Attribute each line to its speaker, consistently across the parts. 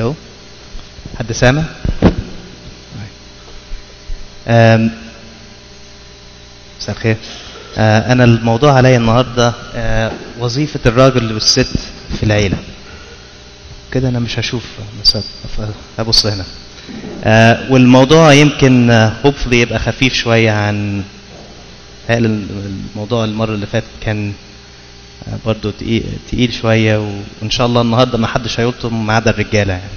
Speaker 1: الو حد سامع آم، مساء الخير آه، انا الموضوع عليا النهارده آه، وظيفه الراجل والست في العيله كده انا مش هشوف بس ابص هنا آه، والموضوع يمكن هوبفلي يبقى خفيف شويه عن قال الموضوع المره اللي فاتت كان آه، برضو تقيل, تقيل شويه وان شاء الله النهارده ما حدش هيلطم ما عدا الرجاله يعني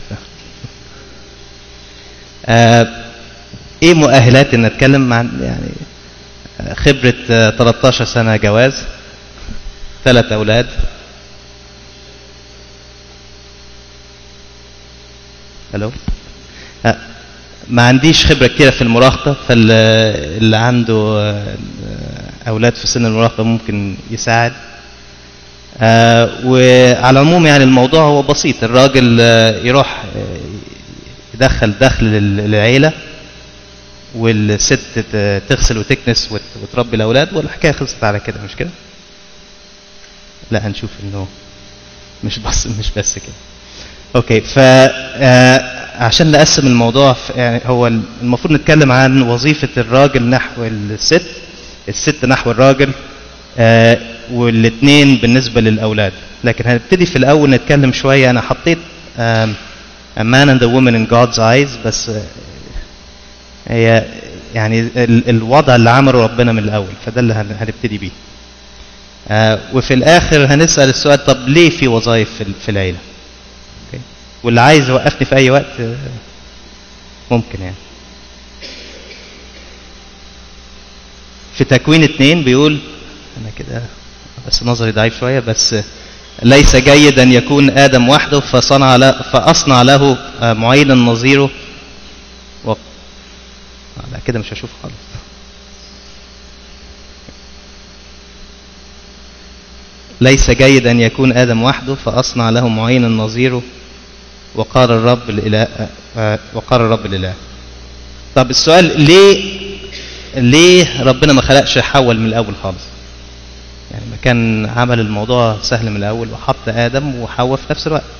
Speaker 1: آه، ايه مؤهلات ان اتكلم عن يعني آه، خبره آه، 13 سنه جواز ثلاث اولاد الو آه، ما عنديش خبره كتيره في المراهقه فاللي عنده آه، اولاد في سن المراهقه ممكن يساعد آه، وعلى العموم يعني الموضوع هو بسيط الراجل آه، يروح آه، يدخل دخل لل- للعيله والست ت- تغسل وتكنس وت- وتربي الاولاد والحكايه خلصت على كده مش كده؟ لا هنشوف انه مش بس مش بس كده. اوكي ف آه، عشان نقسم الموضوع في- يعني هو المفروض نتكلم عن وظيفه الراجل نحو الست الست نحو الراجل آه، والاثنين بالنسبه للاولاد لكن هنبتدي في الاول نتكلم شويه انا حطيت آم، a man and a woman in God's eyes بس آه، هي يعني ال- الوضع اللي عمله ربنا من الاول فده اللي هن- هنبتدي بيه آه، وفي الاخر هنسال السؤال طب ليه في وظائف في ال- في العيله أوكي؟ واللي عايز يوقفني في اي وقت آه، ممكن يعني في تكوين اتنين بيقول انا كده بس نظري ضعيف شويه بس ليس جيد ان يكون ادم وحده فصنع له فاصنع له آه، معينا نظيره و... آه، لا كده مش هشوف خالص ليس جيد ان يكون ادم وحده فاصنع له معينا نظيره وقال الرب الاله آه، آه، وقال الرب الاله طب السؤال ليه ليه ربنا ما خلقش حواء من الاول خالص يعني ما كان عمل الموضوع سهل من الاول وحط ادم وحواء في نفس الوقت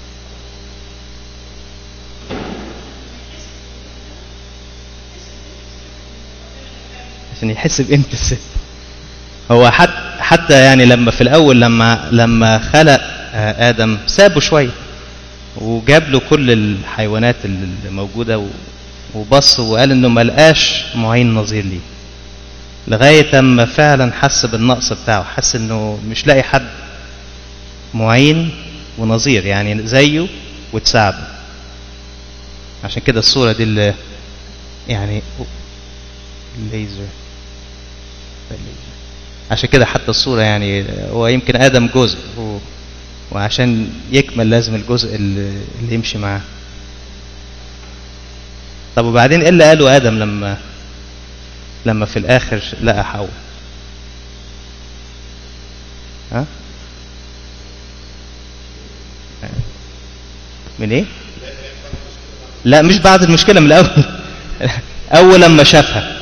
Speaker 1: عشان يحس بقيمه الست هو حتى حتى يعني لما في الاول لما لما خلق آه، ادم سابه شويه وجاب له كل الحيوانات اللي موجوده و- وبص وقال انه ما لقاش معين نظير ليه لغايه اما فعلا حس بالنقص بتاعه حس انه مش لاقي حد معين ونظير يعني زيه وتساعده عشان كده الصوره دي اللي يعني الليزر الليزر. عشان كده حتى الصوره يعني هو يمكن ادم جزء و- وعشان يكمل لازم الجزء اللي اللي يمشي معاه طب وبعدين ايه اللي قاله ادم لما لما في الاخر لقى حواء ها من ايه لا مش بعد المشكله من الاول اول لما شافها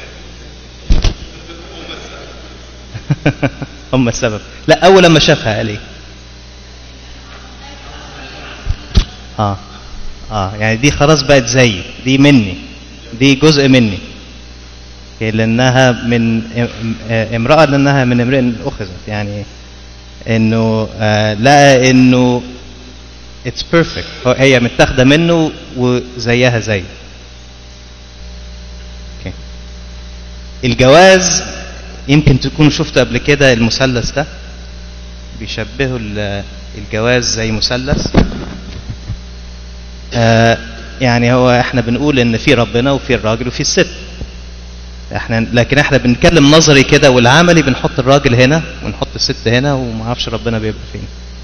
Speaker 1: هم السبب لا اول لما شافها قال ايه اه اه يعني دي خلاص بقت زيي دي مني دي جزء مني أوكي، لانها من ام- ام- امراه لانها من امرئ اخذت يعني انه آه لقى انه اتس بيرفكت هي متاخده منه وزيها زيه اوكي الجواز يمكن تكونوا شفتوا قبل كده المثلث ده بيشبهوا ال- الجواز زي مثلث آه يعني هو احنا بنقول ان في ربنا وفي الراجل وفي الست احنا لكن احنا بنتكلم نظري كده والعملي بنحط الراجل هنا ونحط الست هنا وما اعرفش ربنا بيبقى فين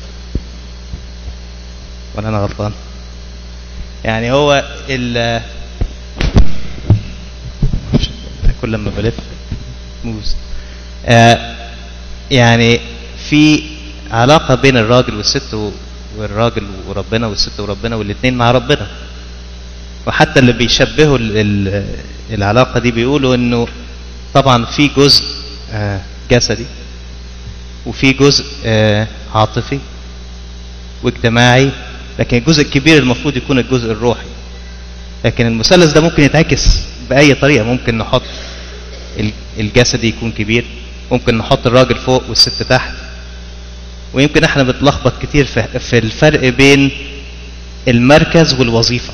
Speaker 1: ولا انا غلطان يعني هو ال كل لما بلف موز آه يعني في علاقة بين الراجل والست و- والراجل وربنا والست وربنا والاثنين مع ربنا وحتى اللي بيشبهوا ال- ال- العلاقة دي بيقولوا انه طبعا في جزء آه، جسدي وفي جزء آه، عاطفي واجتماعي لكن الجزء الكبير المفروض يكون الجزء الروحي لكن المثلث ده ممكن يتعكس باي طريقه ممكن نحط ال- الجسد يكون كبير ممكن نحط الراجل فوق والست تحت ويمكن احنا بنتلخبط كتير في في الفرق بين المركز والوظيفه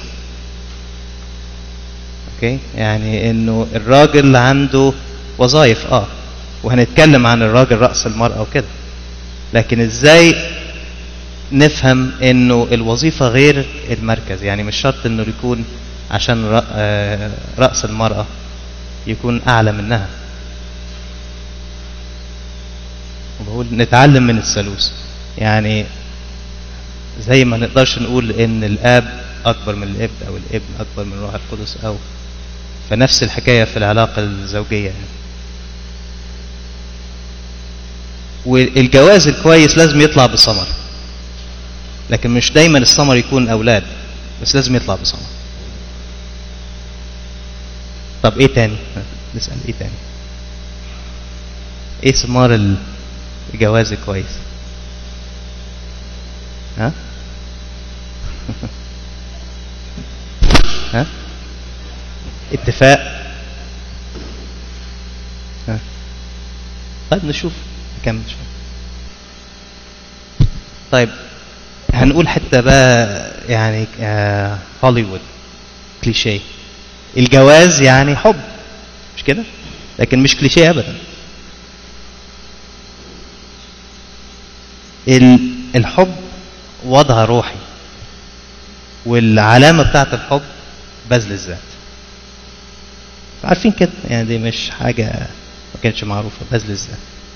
Speaker 1: اوكي يعني انه الراجل عنده وظائف اه وهنتكلم عن الراجل راس المراه وكده لكن ازاي نفهم انه الوظيفه غير المركز يعني مش شرط انه يكون عشان رأ- آه، راس المراه يكون اعلى منها وبقول نتعلم من الثالوث يعني زي ما نقدرش نقول ان الاب اكبر من الابن او الابن اكبر من الروح القدس او فنفس الحكايه في العلاقه الزوجيه يعني. والجواز الكويس لازم يطلع بثمر لكن مش دايما الثمر يكون اولاد بس لازم يطلع بثمر طب ايه تاني نسال ايه تاني ايه ثمار الجواز الكويس ها ها اتفاق ها طيب نشوف نكمل شويه طيب هنقول حتى بقى يعني آه هوليوود كليشيه الجواز يعني حب مش كده لكن مش كليشيه ابدا ال- الحب وضع روحي والعلامة بتاعت الحب بذل الذات عارفين كده يعني دي مش حاجة ما كانتش معروفة بذل الذات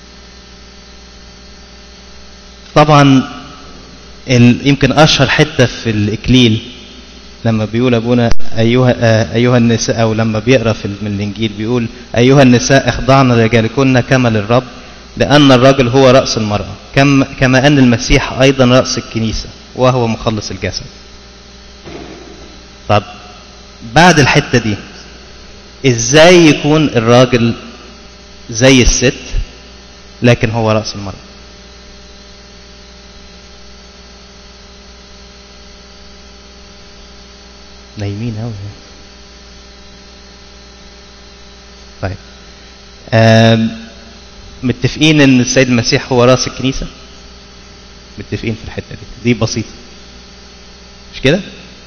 Speaker 1: طبعا ال- يمكن أشهر حتة في الإكليل لما بيقول أبونا أيها آه، أيها النساء أو لما بيقرأ في ال- من الإنجيل بيقول أيها النساء اخضعن لرجالكن كما للرب لأن الرجل هو رأس المرأة كما كما أن المسيح أيضا رأس الكنيسة وهو مخلص الجسد. طب بعد الحتة دي إزاي يكون الراجل زي الست لكن هو رأس المرأة؟ نايمين أوي طيب آم، متفقين ان السيد المسيح هو راس الكنيسه متفقين في الحته دي دي بسيطه مش كده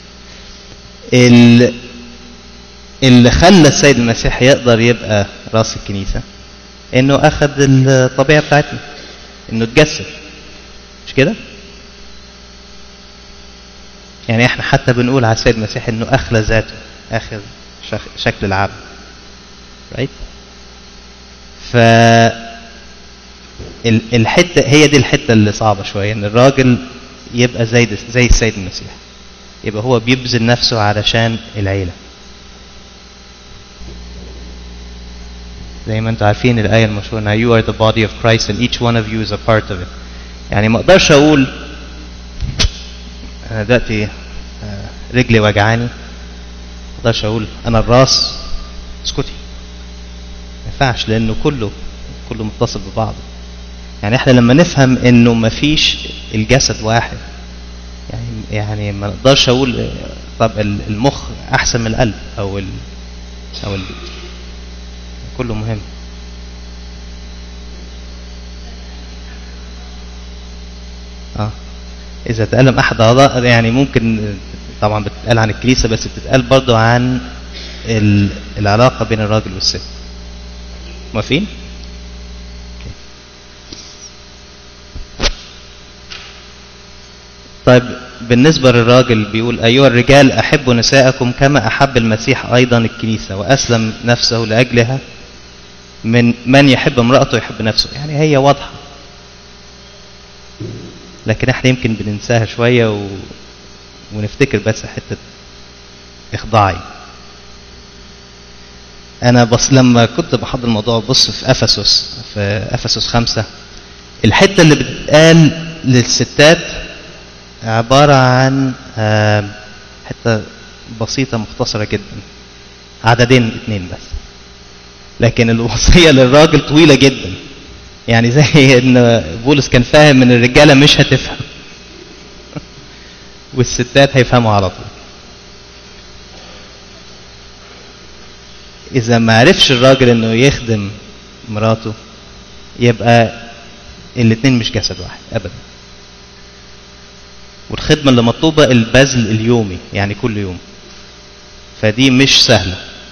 Speaker 1: ال- اللي خلى السيد المسيح يقدر يبقى راس الكنيسه انه اخذ الطبيعه بتاعتنا انه اتجسد مش كده يعني احنا حتى بنقول على السيد المسيح انه اخلى ذاته اخذ شخ- شكل العبد right ف ال- الحته هي دي الحته اللي صعبه شويه ان الراجل يبقى زي ده- زي السيد المسيح يبقى هو بيبذل نفسه علشان العيله زي ما انتم عارفين الايه المشهوره انها you are the body of Christ and each one of you is a part of it يعني ما اقدرش اقول انا دلوقتي آه، رجلي وجعاني ما اقدرش اقول انا الراس اسكتي ما ينفعش لانه كله كله متصل ببعضه يعني احنا لما نفهم انه ما فيش الجسد واحد يعني يعني ما نقدرش اقول آه، طب ال- المخ احسن من القلب او ال او ال كله مهم اه اذا تألم احد اعضاء يعني ممكن آه، طبعا بتتقال عن الكنيسه بس بتتقال برضو عن ال- العلاقه بين الراجل والست موافقين؟ أوكي. طيب بالنسبة للراجل بيقول أيها الرجال أحبوا نساءكم كما أحب المسيح أيضا الكنيسة وأسلم نفسه لأجلها من من يحب امرأته يحب نفسه يعني هي واضحة لكن احنا يمكن بننساها شوية و... ونفتكر بس حتة إخضاعي انا بص لما كنت بحضر الموضوع بص في افسس في افسس خمسة الحته اللي بتتقال للستات عباره عن آه، حته بسيطه مختصره جدا عددين اتنين بس لكن الوصيه للراجل طويله جدا يعني زي ان بولس كان فاهم ان الرجاله مش هتفهم والستات هيفهموا على طول اذا ما عرفش الراجل انه يخدم مراته يبقى الاتنين مش جسد واحد ابدا والخدمة اللي مطلوبة البذل اليومي يعني كل يوم فدي مش سهلة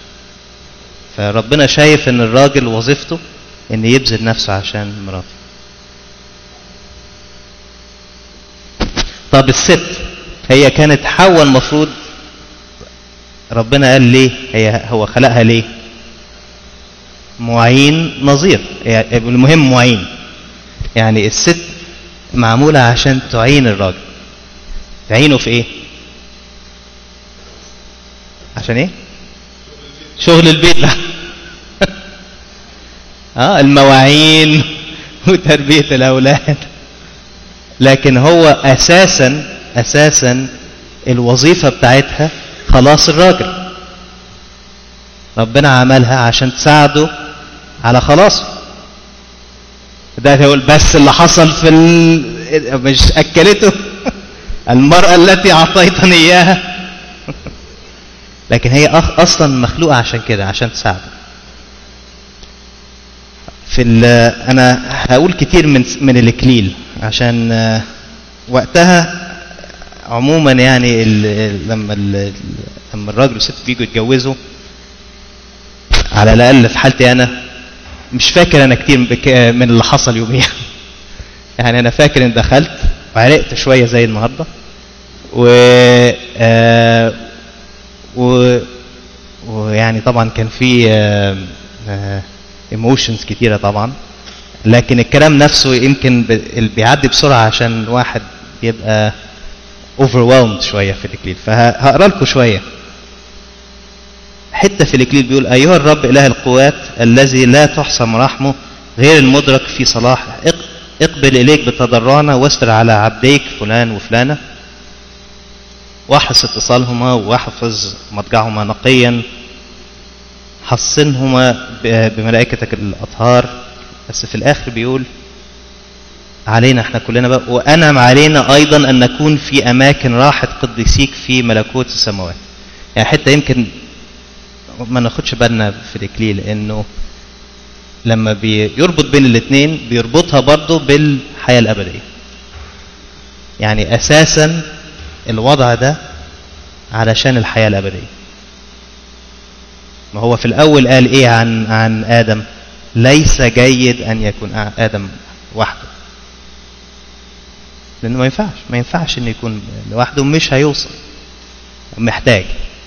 Speaker 1: فربنا شايف ان الراجل وظيفته ان يبذل نفسه عشان مراته طب الست هي كانت حواء المفروض ربنا قال ليه هي هو خلقها ليه معين نظير يعني المهم معين يعني الست معمولة عشان تعين الراجل تعينه في ايه عشان ايه شغل البيت بقى اه المواعين وتربية الاولاد لكن هو اساسا اساسا الوظيفة بتاعتها خلاص الراجل ربنا عملها عشان تساعده على خلاصه ده يقول بس اللي حصل في ال... مش اكلته المرأة التي اعطيتني اياها لكن هي أخ اصلا مخلوقة عشان كده عشان تساعده في ال... انا هقول كتير من من الاكليل عشان وقتها عموما يعني ال... لما ال... لما الراجل والست بيجوا يتجوزوا على الاقل في حالتي انا مش فاكر انا كتير من اللي حصل يوميها يعني انا فاكر ان دخلت وعرقت شويه زي النهارده و آه و ويعني طبعا كان في ايموشنز كتيره طبعا لكن الكلام نفسه يمكن بيعدي بسرعه عشان الواحد يبقى overwhelmed شويه في الاكليل فهقرا لكم شويه حته في الاكليل بيقول ايها الرب اله القوات الذي لا تحصى مراحمه غير المدرك في صلاح اقبل اليك بتضرعنا واستر على عبديك فلان وفلانه واحرص اتصالهما واحفظ مضجعهما نقيا حصنهما بملائكتك الاطهار بس في الاخر بيقول علينا احنا كلنا بقى وانعم علينا ايضا ان نكون في اماكن راحه قديسيك في ملكوت السماوات يعني حته يمكن ما ناخدش بالنا في الاكليل انه لما بيربط بين الاثنين بيربطها برضه بالحياه الابديه يعني اساسا الوضع ده علشان الحياه الابديه ما هو في الاول قال ايه عن عن ادم ليس جيد ان يكون ادم وحده لانه ما ينفعش ما ينفعش انه يكون لوحده مش هيوصل محتاج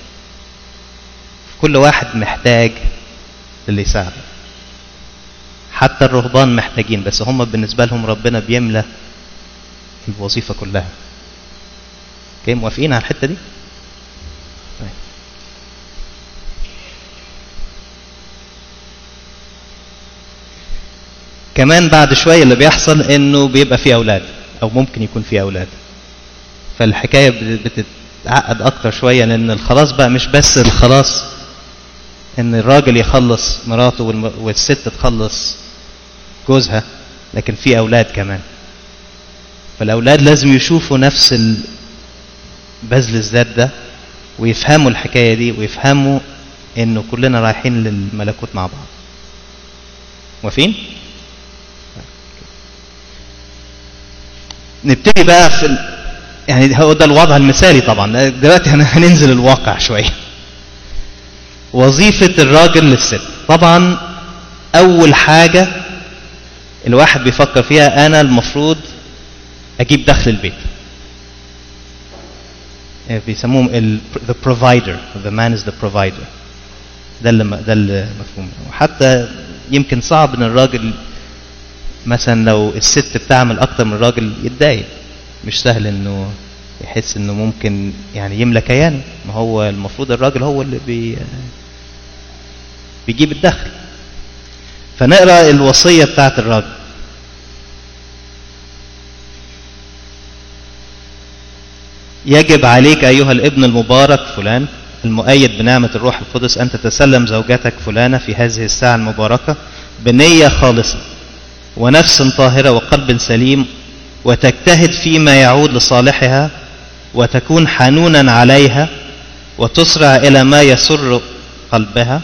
Speaker 1: كل واحد محتاج اللي يساعده حتى الرهبان محتاجين بس هم بالنسبة لهم ربنا بيملى الوظيفة كلها اوكي موافقين على الحتة دي كمان بعد شوية اللي بيحصل انه بيبقى في اولاد او ممكن يكون في اولاد فالحكاية بتتعقد اكتر شوية لان الخلاص بقى مش بس الخلاص ان الراجل يخلص مراته والست تخلص جوزها لكن في اولاد كمان فالاولاد لازم يشوفوا نفس بذل الذات ده ويفهموا الحكايه دي ويفهموا انه كلنا رايحين للملكوت مع بعض موافقين نبتدي بقى في ال... يعني هو ده الوضع المثالي طبعا دلوقتي هننزل الواقع شويه وظيفة الراجل للست طبعا أول حاجة الواحد بيفكر فيها أنا المفروض أجيب دخل البيت بيسموهم ال the provider the man is the provider ده اللي ده المفهوم وحتى يمكن صعب ان الراجل مثلا لو الست بتعمل اكتر من الراجل يتضايق مش سهل انه يحس انه ممكن يعني يملى كيانه ما هو المفروض الراجل هو اللي بي بيجيب الدخل فنقرا الوصيه بتاعت الراجل يجب عليك ايها الابن المبارك فلان المؤيد بنعمه الروح القدس ان تتسلم زوجتك فلانه في هذه الساعه المباركه بنيه خالصه ونفس طاهره وقلب سليم وتجتهد فيما يعود لصالحها وتكون حنونا عليها وتسرع إلى ما يسر قلبها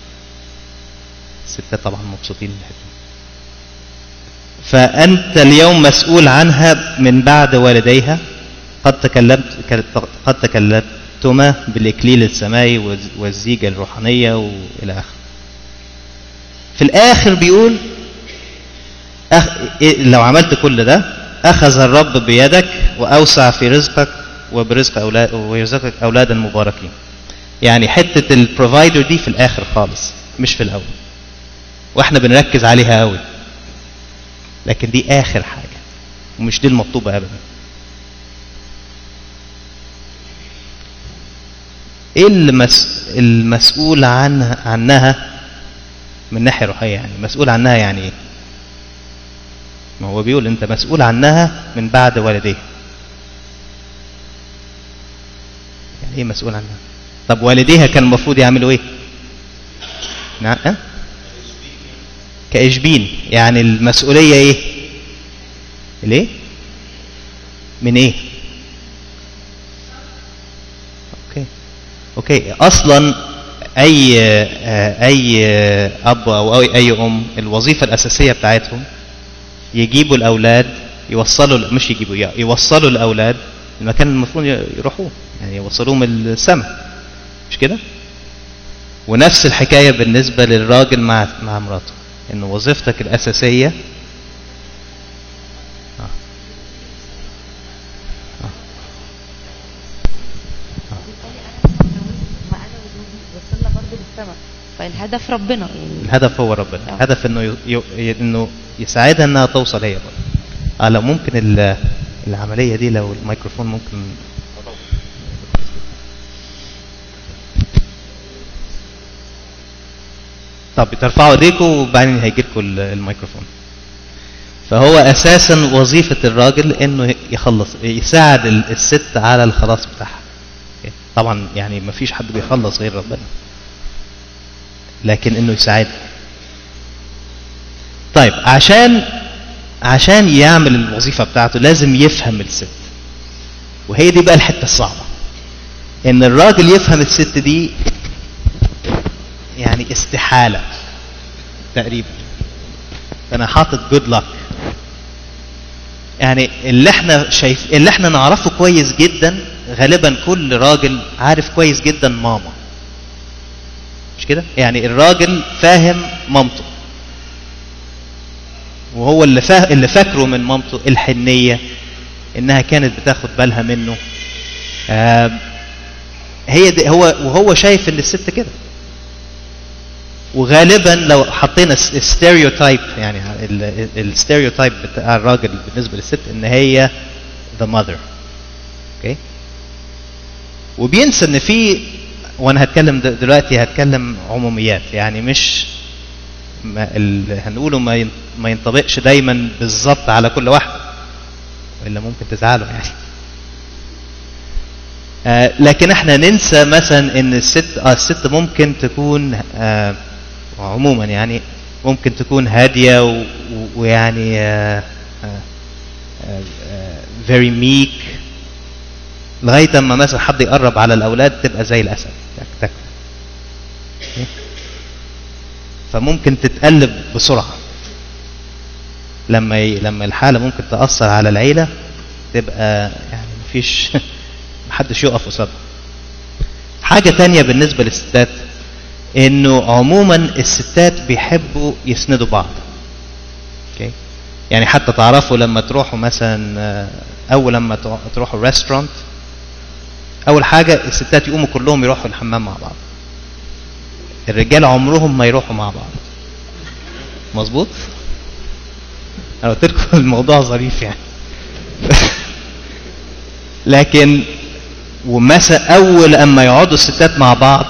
Speaker 1: الستات طبعا مبسوطين بالحته دي. فأنت اليوم مسؤول عنها من بعد والديها قد تكلمت قد تكلمتما بالإكليل السماوي والز- والزيجة الروحانية وإلى آخره. في الآخر بيقول أخ... إيه لو عملت كل ده أخذ الرب بيدك وأوسع في رزقك وبرزق أولاد ويرزقك أولادا مباركين. يعني حتة البروفايدر دي في الآخر خالص مش في الأول. واحنا بنركز عليها قوي. لكن دي آخر حاجة ومش دي المطلوبة أبدا. ايه المس... المسؤول عنها عنها من ناحيه روحيه يعني مسؤول عنها يعني ايه ما هو بيقول انت مسؤول عنها من بعد والديها يعني ايه مسؤول عنها طب والديها كان المفروض يعملوا ايه نعم أه؟ كإشبين يعني المسؤولية ايه ليه من ايه اوكي اوكي اصلا اي آه، اي آه، اب او اي اي ام الوظيفه الاساسيه بتاعتهم يجيبوا الاولاد يوصلوا مش يجيبوا يوصلوا الاولاد المكان المفروض يروحوه يعني يوصلوهم السماء مش كده ونفس الحكايه بالنسبه للراجل مع مع مراته ان وظيفتك الاساسيه آه.
Speaker 2: ما انا وجوزي وصلنا برضه للسما فالهدف ربنا يعني
Speaker 1: الهدف هو ربنا
Speaker 2: آه.
Speaker 1: الهدف انه ي... ي... انه يساعدها انها توصل هي برضه اه لو ممكن ال... العمليه دي لو الميكروفون ممكن طب ترفعوا ايديكم وبعدين هيجي لكم الميكروفون فهو اساسا وظيفه الراجل انه يخلص يساعد ال- الست على الخلاص بتاعها طبعا يعني ما فيش حد بيخلص غير ربنا لكن انه يساعدها طيب عشان عشان يعمل الوظيفه بتاعته لازم يفهم الست وهي دي بقى الحته الصعبه ان الراجل يفهم الست دي يعني استحاله تقريبا انا حاطط جود لك يعني اللي احنا شايف اللي احنا نعرفه كويس جدا غالبا كل راجل عارف كويس جدا ماما مش كده يعني الراجل فاهم مامته وهو اللي فا... اللي فاكره من مامته الحنيه انها كانت بتاخد بالها منه آه هي دي هو وهو شايف ان الست كده وغالبا لو حطينا ستيريوتايب يعني الستيريوتايب بتاع الراجل بالنسبه للست ان هي the mother اوكي وبينسى ان في وانا هتكلم د- دلوقتي هتكلم عموميات يعني مش ما ال... هنقوله ما ين- ما ينطبقش دايما بالظبط على كل واحده والا ممكن تزعلوا يعني آه لكن احنا ننسى مثلا ان الست آه الست ممكن تكون آه عموما يعني ممكن تكون هاديه و- و- ويعني آه آه آه آه very meek لغايه اما مثلا حد يقرب على الاولاد تبقى زي الاسد تك تك فممكن تتقلب بسرعه لما ي... لما الحاله ممكن تاثر على العيله تبقى يعني مفيش محدش يقف قصادها حاجه تانية بالنسبه للستات انه عموما الستات بيحبوا يسندوا بعض اوكي يعني حتى تعرفوا لما تروحوا مثلا آه، اول لما تروح- تروحوا ريستورانت اول حاجه الستات يقوموا كلهم يروحوا الحمام مع بعض الرجال عمرهم ما يروحوا مع بعض مظبوط انا قلت لكم الموضوع ظريف يعني لكن ومثلا اول اما يقعدوا الستات مع بعض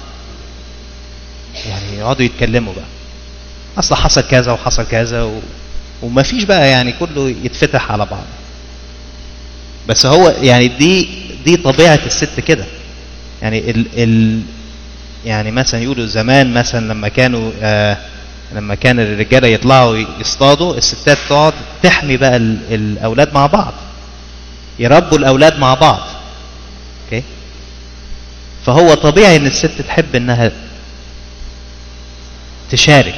Speaker 1: يعني يقعدوا يتكلموا بقى اصل حصل كذا وحصل كذا و... وما فيش بقى يعني كله يتفتح على بعض بس هو يعني دي دي طبيعه الست كده يعني ال ال يعني مثلا يقولوا زمان مثلا لما كانوا آه لما كان الرجاله يطلعوا يصطادوا الستات تقعد تحمي بقى ال الاولاد مع بعض يربوا الاولاد مع بعض فهو طبيعي ان الست تحب انها تشارك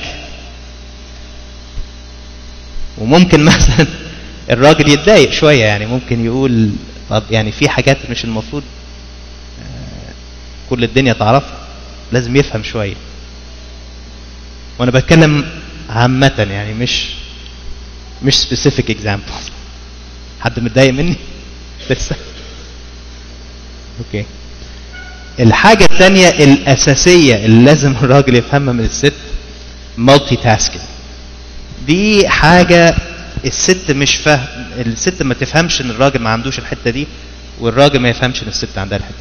Speaker 1: وممكن مثلا الراجل يتضايق شويه يعني ممكن يقول طب يعني في حاجات مش المفروض آه، كل الدنيا تعرفها لازم يفهم شويه وانا بتكلم عامه يعني مش مش specific examples حد متضايق مني لسه اوكي الحاجة الثانية الأساسية اللي لازم الراجل يفهمها من الست مالتي تاسكينج دي حاجة الست مش فاهم الست ما تفهمش ان الراجل ما عندوش الحتة دي والراجل ما يفهمش ان الست عندها الحتة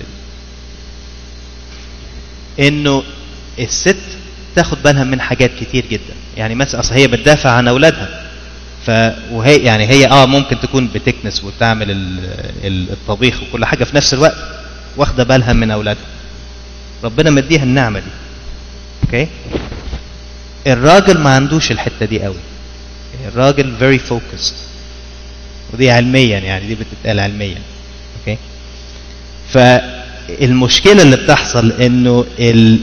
Speaker 1: دي انه الست تاخد بالها من حاجات كتير جدا يعني مثلا اصل هي بتدافع عن اولادها ف وهي يعني هي اه ممكن تكون بتكنس وتعمل ال- ال- الطبيخ وكل حاجه في نفس الوقت واخده بالها من اولادها ربنا مديها النعمه دي اوكي الراجل ما عندوش الحته دي قوي الراجل very focused ودي علميا يعني دي بتتقال علميا اوكي فالمشكله اللي بتحصل انه ال...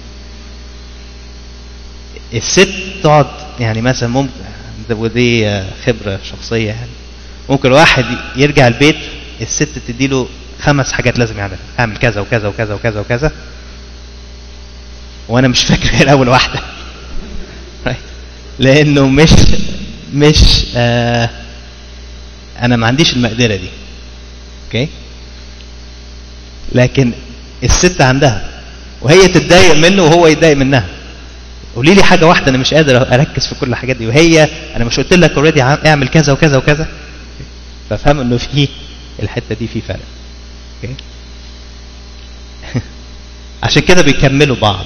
Speaker 1: الست تقعد يعني مثلا ممكن ده- ودي آه، خبره شخصيه يعني ممكن واحد يرجع البيت الست تديله خمس حاجات لازم يعملها اعمل كذا وكذا وكذا وكذا وكذا وانا مش فاكر غير اول واحده Right. لانه مش مش آه انا ما عنديش المقدره دي اوكي لكن الست عندها وهي تتضايق منه وهو يتضايق منها قولي لي حاجه واحده انا مش قادر اركز في كل الحاجات دي وهي انا مش قلت لك اوريدي اعمل كذا وكذا وكذا فافهم انه في الحته دي في فرق اوكي عشان كده بيكملوا بعض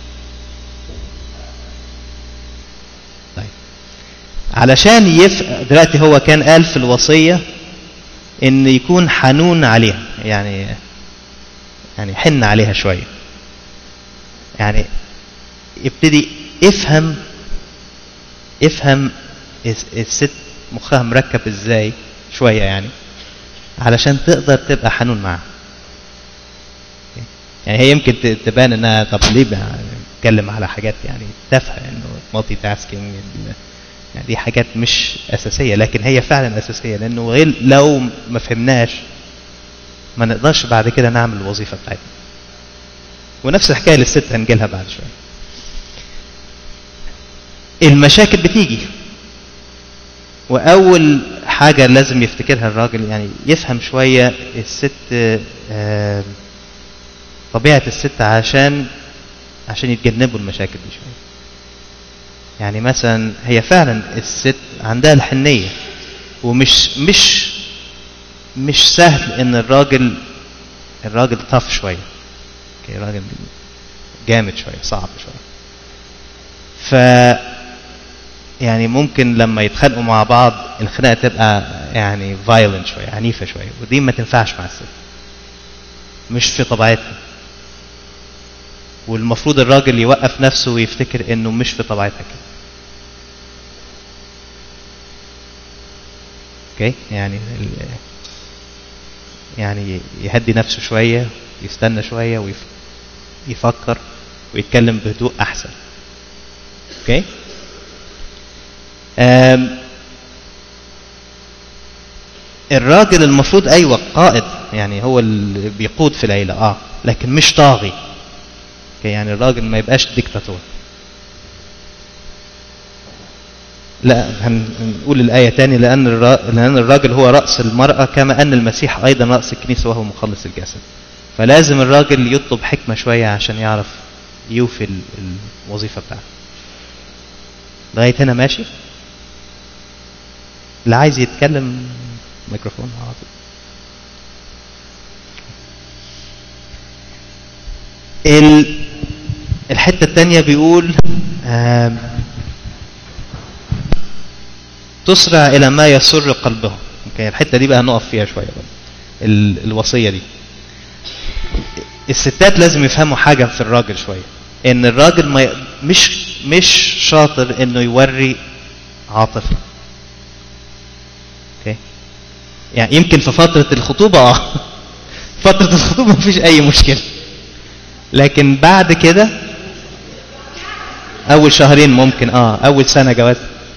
Speaker 1: طيب علشان يف دلوقتي هو كان قال في الوصيه ان يكون حنون عليها يعني يعني حن عليها شويه يعني يبتدي افهم افهم الس- الست مخها مركب ازاي شويه يعني علشان تقدر تبقى حنون معاها يعني هي يمكن ت- تبان انها طب ليه بتتكلم على حاجات يعني تافهه انه مالتي تاسكينج يعني دي حاجات مش اساسيه لكن هي فعلا اساسيه لانه غير لو ما فهمناش ما نقدرش بعد كده نعمل الوظيفه بتاعتنا ونفس الحكايه للست هنجيلها بعد شويه المشاكل بتيجي واول حاجه لازم يفتكرها الراجل يعني يفهم شويه الست آه، طبيعه الست عشان عشان يتجنبوا المشاكل دي شويه يعني مثلا هي فعلا الست عندها الحنيه ومش مش مش سهل ان الراجل الراجل طف شويه اوكي راجل جامد شويه صعب شويه ف يعني ممكن لما يتخانقوا مع بعض الخناقه تبقى يعني فايلنت شويه عنيفه شويه ودي ما تنفعش مع الست مش في طبيعتها والمفروض الراجل يوقف نفسه ويفتكر انه مش في طبيعتها كده اوكي يعني ال- يعني يهدي نفسه شويه يستنى شويه ويفكر ويتكلم بهدوء احسن اوكي أم الراجل المفروض ايوه قائد يعني هو اللي بيقود في العيله اه لكن مش طاغي اوكي يعني الراجل ما يبقاش ديكتاتور لا هنقول الآية تاني لأن الرا- لأن الراجل هو رأس المرأة كما أن المسيح أيضا رأس الكنيسة وهو مخلص الجسد فلازم الراجل يطلب حكمة شوية عشان يعرف يوفي ال- الوظيفة بتاعته لغاية هنا ماشي اللي عايز يتكلم ميكروفون على طول ال... الحتة التانية بيقول آم، تسرع إلى ما يسر قلبهم اوكي الحتة دي بقى هنقف فيها شوية بقى. ال... الوصية دي الستات لازم يفهموا حاجة في الراجل شوية ان الراجل ما ي... مش مش شاطر انه يوري عاطفة اوكي يعني يمكن في فترة الخطوبة اه فترة الخطوبة مفيش أي مشكلة لكن بعد كده اول شهرين ممكن اه اول سنه جواز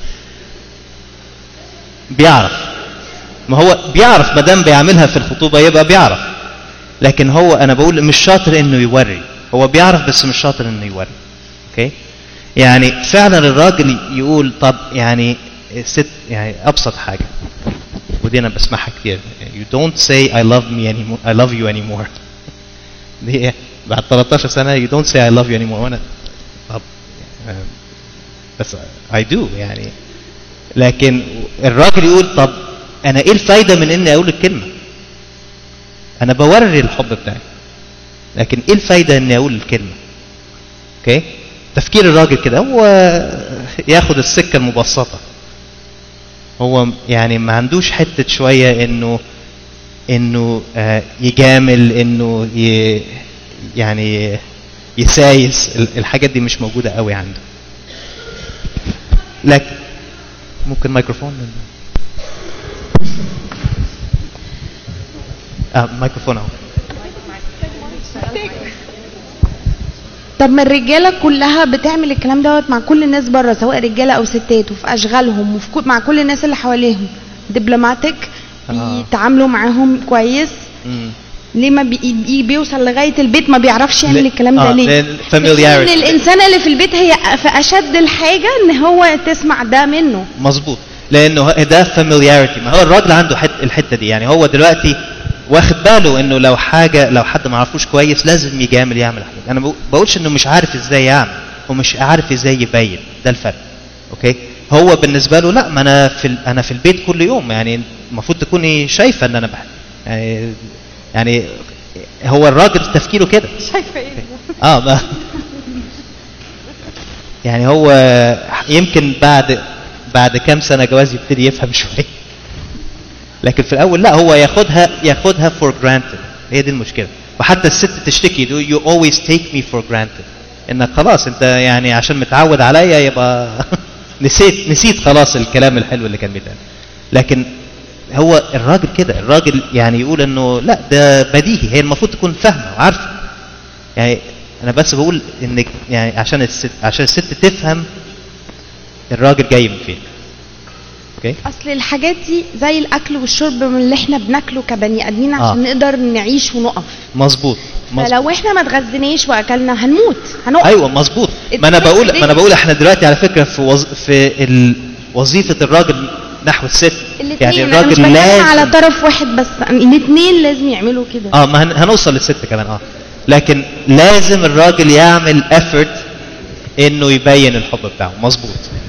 Speaker 1: بيعرف ما هو بيعرف ما دام بيعملها في الخطوبه يبقى بيعرف لكن هو انا بقول مش شاطر انه يوري هو بيعرف بس مش شاطر انه يوري اوكي يعني فعلا الراجل يقول طب يعني ست يعني ابسط حاجه ودي انا بسمعها كتير you don't say I love me anymore I love you anymore دي إيه؟ بعد 13 سنه you don't say I love you anymore وانا طب آه، بس I do يعني لكن الراجل يقول طب انا ايه الفايده من اني اقول الكلمه انا بوري الحب بتاعي لكن ايه الفايده اني اقول الكلمه اوكي تفكير الراجل كده هو ياخد السكه المبسطه هو يعني ما عندوش حته شويه انه انه آه، يجامل انه ي يعني يسايس ال- الحاجات دي مش موجوده قوي عنده لكن ممكن ميكروفون اه ميكروفون اهو
Speaker 3: طب ما الرجاله كلها بتعمل الكلام دوت مع كل الناس بره سواء رجاله او ستات وفي اشغالهم وفي كل مع كل الناس اللي حواليهم دبلوماتيك
Speaker 1: آه.
Speaker 3: بيتعاملوا معاهم كويس
Speaker 1: مم.
Speaker 3: ليه ما بي بي بيوصل لغايه البيت ما بيعرفش يعمل
Speaker 1: ل-
Speaker 3: الكلام ده
Speaker 1: آه،
Speaker 3: ليه؟
Speaker 1: لأن familiarity.
Speaker 3: لان الانسان اللي في البيت هي في اشد الحاجه ان هو تسمع ده منه
Speaker 1: مظبوط لانه ده familiarity ما هو الراجل عنده حت الحته دي يعني هو دلوقتي واخد باله انه لو حاجه لو حد ما عرفوش كويس لازم يجامل يعمل حاجه انا ما بقولش انه مش عارف ازاي يعمل هو مش عارف ازاي يبين ده الفرق اوكي هو بالنسبه له لا ما انا في ال- انا في البيت كل يوم يعني المفروض تكوني شايفه ان انا بحب يعني يعني هو الراجل تفكيره كده
Speaker 3: شايفه ايه؟
Speaker 1: اه ما يعني هو يمكن بعد بعد كام سنه جواز يبتدي يفهم شويه لكن في الاول لا هو ياخدها ياخدها for granted هي دي المشكله وحتى الست تشتكي تقول you always take me for granted انك خلاص انت يعني عشان متعود عليا يبقى نسيت نسيت خلاص الكلام الحلو اللي كان بيتقال لكن هو الراجل كده الراجل يعني يقول انه لا ده بديهي هي المفروض تكون فاهمه وعارفه يعني انا بس بقول انك يعني عشان الست عشان الست تفهم الراجل جاي من فين اوكي
Speaker 3: اصل الحاجات دي زي الاكل والشرب من اللي احنا بناكله كبني ادمين عشان
Speaker 1: آه.
Speaker 3: نقدر نعيش ونقف
Speaker 1: مظبوط مظبوط
Speaker 3: فلو احنا ما اتغذيناش واكلنا هنموت هنقف
Speaker 1: ايوه مظبوط ما انا بقول ما انا بقول احنا دلوقتي على فكره في وظ... في ال... وظيفه الراجل نحو الست
Speaker 3: الاثنين
Speaker 1: يعني
Speaker 3: انا مش
Speaker 1: الراجل
Speaker 3: بتكلم
Speaker 1: لازم
Speaker 3: على طرف واحد بس الاثنين لازم يعملوا كده
Speaker 1: اه ما هن... هنوصل للست كمان اه لكن لازم الراجل يعمل effort انه يبين الحب بتاعه مظبوط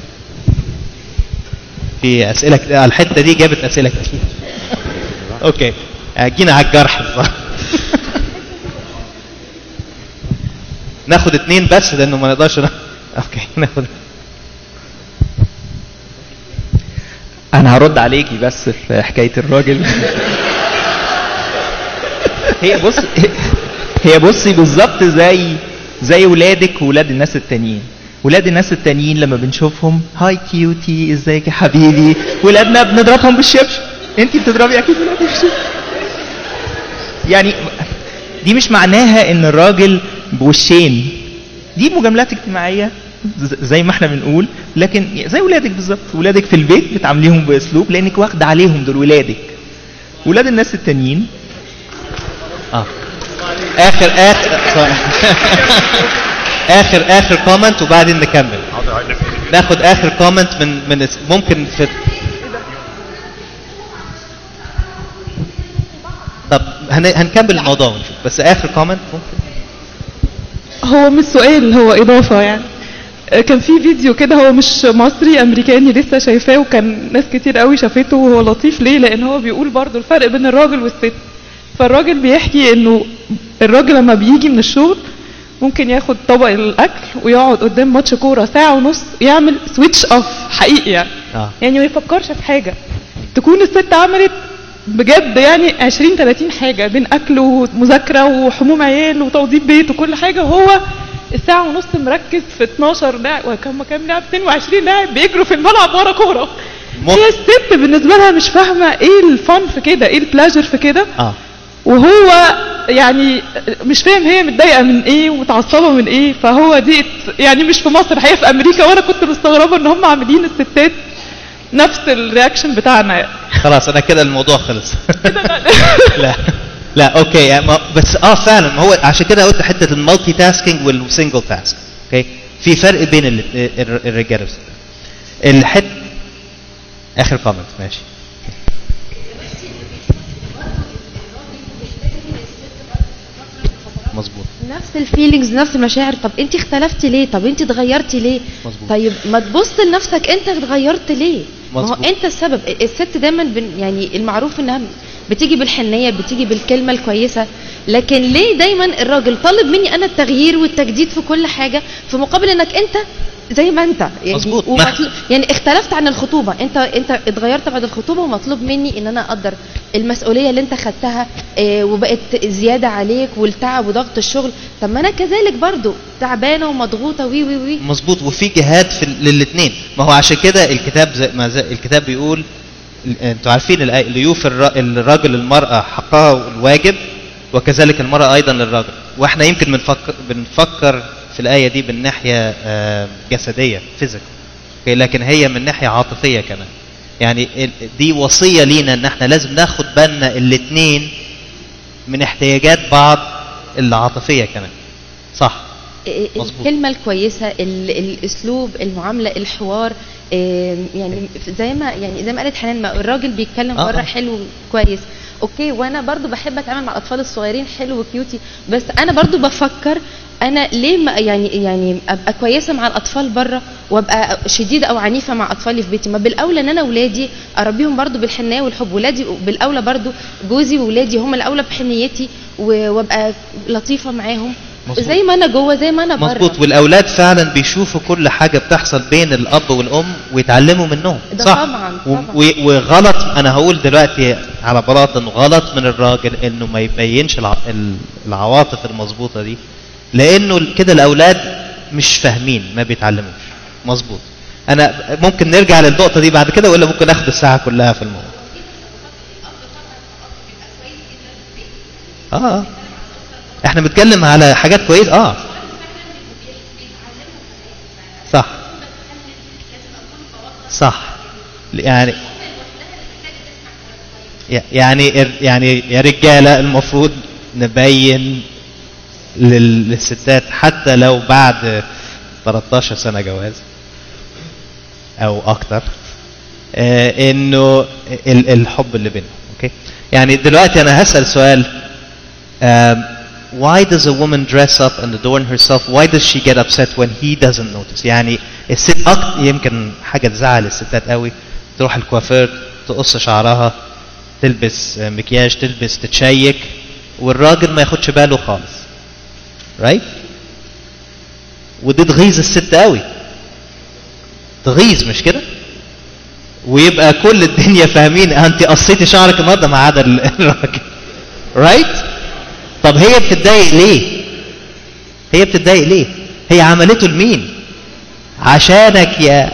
Speaker 1: في اسئله كتير آه، الحته دي جابت اسئله كتير اوكي آه، جينا على الجرح الظاهر ناخد اتنين بس لانه ما نقدرش ن... اوكي ناخد
Speaker 4: انا هرد عليكي بس في حكايه الراجل هي بص هي بصي بالظبط زي زي ولادك وولاد الناس التانيين ولاد الناس التانيين لما بنشوفهم هاي كيوتي ازيك يا حبيبي ولادنا بنضربهم بالشبشب انت بتضربي اكيد ولادك بالشبشب يعني دي مش معناها ان الراجل بوشين دي مجاملات اجتماعيه ز- زي ما احنا بنقول لكن زي ولادك بالظبط ولادك في البيت بتعامليهم باسلوب لانك واخده عليهم دول ولادك ولاد الناس التانيين
Speaker 1: اه اخر اخر اخر اخر كومنت وبعدين نكمل ناخد اخر كومنت من من ممكن في طب هن... هنكمل الموضوع ونشوف بس اخر كومنت ممكن
Speaker 5: هو مش سؤال هو إضافة يعني آه، كان في فيديو كده هو مش مصري أمريكاني لسه شايفاه وكان ناس كتير قوي شافته وهو لطيف ليه لأن هو بيقول برضو الفرق بين الراجل والست فالراجل بيحكي إنه الراجل لما بيجي من الشغل ممكن ياخد طبق الأكل ويقعد قدام ماتش كورة ساعة ونص يعمل سويتش أوف حقيقي يعني
Speaker 1: اه
Speaker 5: يعني ما يفكرش في حاجة تكون الست عملت بجد يعني 20 30 حاجة بين أكل ومذاكرة وحموم عيال وتوضيب بيت وكل حاجة وهو الساعة ونص مركز في 12 لاعب وكم كام لاعب 22 لاعب بيجروا في الملعب ورا كورة
Speaker 1: مم-
Speaker 5: هي الست بالنسبة لها مش فاهمة ايه الفن في كده ايه البلاجر في كده
Speaker 1: اه
Speaker 5: وهو يعني مش فاهم هي متضايقه من ايه ومتعصبه من ايه فهو دي يعني مش في مصر هي في امريكا وانا كنت مستغربه ان هم عاملين الستات نفس الرياكشن بتاعنا يعني.
Speaker 1: خلاص انا كده الموضوع خلص لا لا اوكي يعني ما- بس اه فعلا ما هو عشان كده قلت حته المالتي تاسكينج والسنجل تاسك اوكي في فرق بين ال- الر- الرجاله والستات الحت اخر كومنت ماشي مظبوط
Speaker 2: نفس الفيلينجز نفس المشاعر طب انت اختلفتي ليه طب انت اتغيرتي ليه
Speaker 1: مظبوط.
Speaker 2: طيب ما تبص لنفسك انت اتغيرت ليه ما هو
Speaker 1: مظبوط.
Speaker 2: انت السبب الست دايما بن يعني المعروف انها بتيجي بالحنيه بتيجي بالكلمه الكويسه لكن ليه دايما الراجل طالب مني انا التغيير والتجديد في كل حاجه في مقابل انك انت زي ما انت يعني
Speaker 1: مظبوط.
Speaker 2: ومطلوب يعني اختلفت عن الخطوبه انت انت اتغيرت بعد الخطوبه ومطلوب مني ان انا اقدر المسؤوليه اللي انت خدتها اه وبقت زياده عليك والتعب وضغط الشغل طب ما انا كذلك برضو تعبانه ومضغوطه وي وي وي
Speaker 1: مظبوط وفي جهاد في للاثنين ما هو عشان كده الكتاب زي ما زي الكتاب بيقول ال- انتوا عارفين الآية ليوفي الر- الرجل المرأة حقها الواجب وكذلك المرأة أيضا للرجل واحنا يمكن بنفكر بنفكر في الآية دي من ناحية آه، جسدية فيزيك لكن هي من ناحية عاطفية كمان يعني ال- دي وصية لينا ان احنا لازم ناخد بالنا الاثنين من احتياجات بعض العاطفية كمان صح مظبوط.
Speaker 2: الكلمه الكويسه ال- الاسلوب المعامله الحوار آم، يعني زي ما يعني زي ما قالت حنان ما الراجل بيتكلم
Speaker 1: آه،
Speaker 2: بره
Speaker 1: آه.
Speaker 2: حلو كويس اوكي وانا برضو بحب اتعامل مع الاطفال الصغيرين حلو وكيوتي بس انا برضو بفكر انا ليه ما يعني يعني ابقى كويسه مع الاطفال بره وابقى شديده او عنيفه مع اطفالي في بيتي ما بالاولى ان انا اولادي اربيهم برضو بالحنيه والحب ولادي بالاولى برضو جوزي واولادي هم الاولى بحنيتي و- وابقى لطيفه معاهم
Speaker 1: مظبوط.
Speaker 2: زي ما انا جوه زي ما انا بره
Speaker 1: مظبوط والاولاد فعلا بيشوفوا كل حاجه بتحصل بين الاب والام ويتعلموا منهم
Speaker 2: ده
Speaker 1: صح
Speaker 2: طبعاً،
Speaker 1: و-
Speaker 2: طبعاً.
Speaker 1: و- وغلط انا هقول دلوقتي على براءه إنه غلط من الراجل انه ما يبينش الع- ال- العواطف المظبوطه دي لانه ال- كده الاولاد مش فاهمين ما بيتعلموش مظبوط انا ممكن نرجع للنقطه دي بعد كده ولا ممكن اخد الساعه كلها في الموضوع اه احنا بنتكلم على حاجات كويسه اه صح صح يعني يعني يعني يا رجاله المفروض نبين لل- للستات حتى لو بعد 13 سنه جواز او اكتر آه، انه ال- الحب اللي بينهم اوكي يعني دلوقتي انا هسال سؤال um, why does a woman dress up and adorn herself why does she get upset when he doesn't notice يعني الست أكتر يمكن حاجه تزعل الستات قوي تروح الكوافير تقص شعرها تلبس آه، مكياج تلبس تتشيك والراجل ما ياخدش باله خالص right ودي تغيظ الست قوي تغيظ مش كده ويبقى كل الدنيا فاهمين انت قصيتي شعرك النهارده ما عدا ال- الراجل رايت طب هي بتتضايق ليه هي بتتضايق ليه هي عملته لمين عشانك يا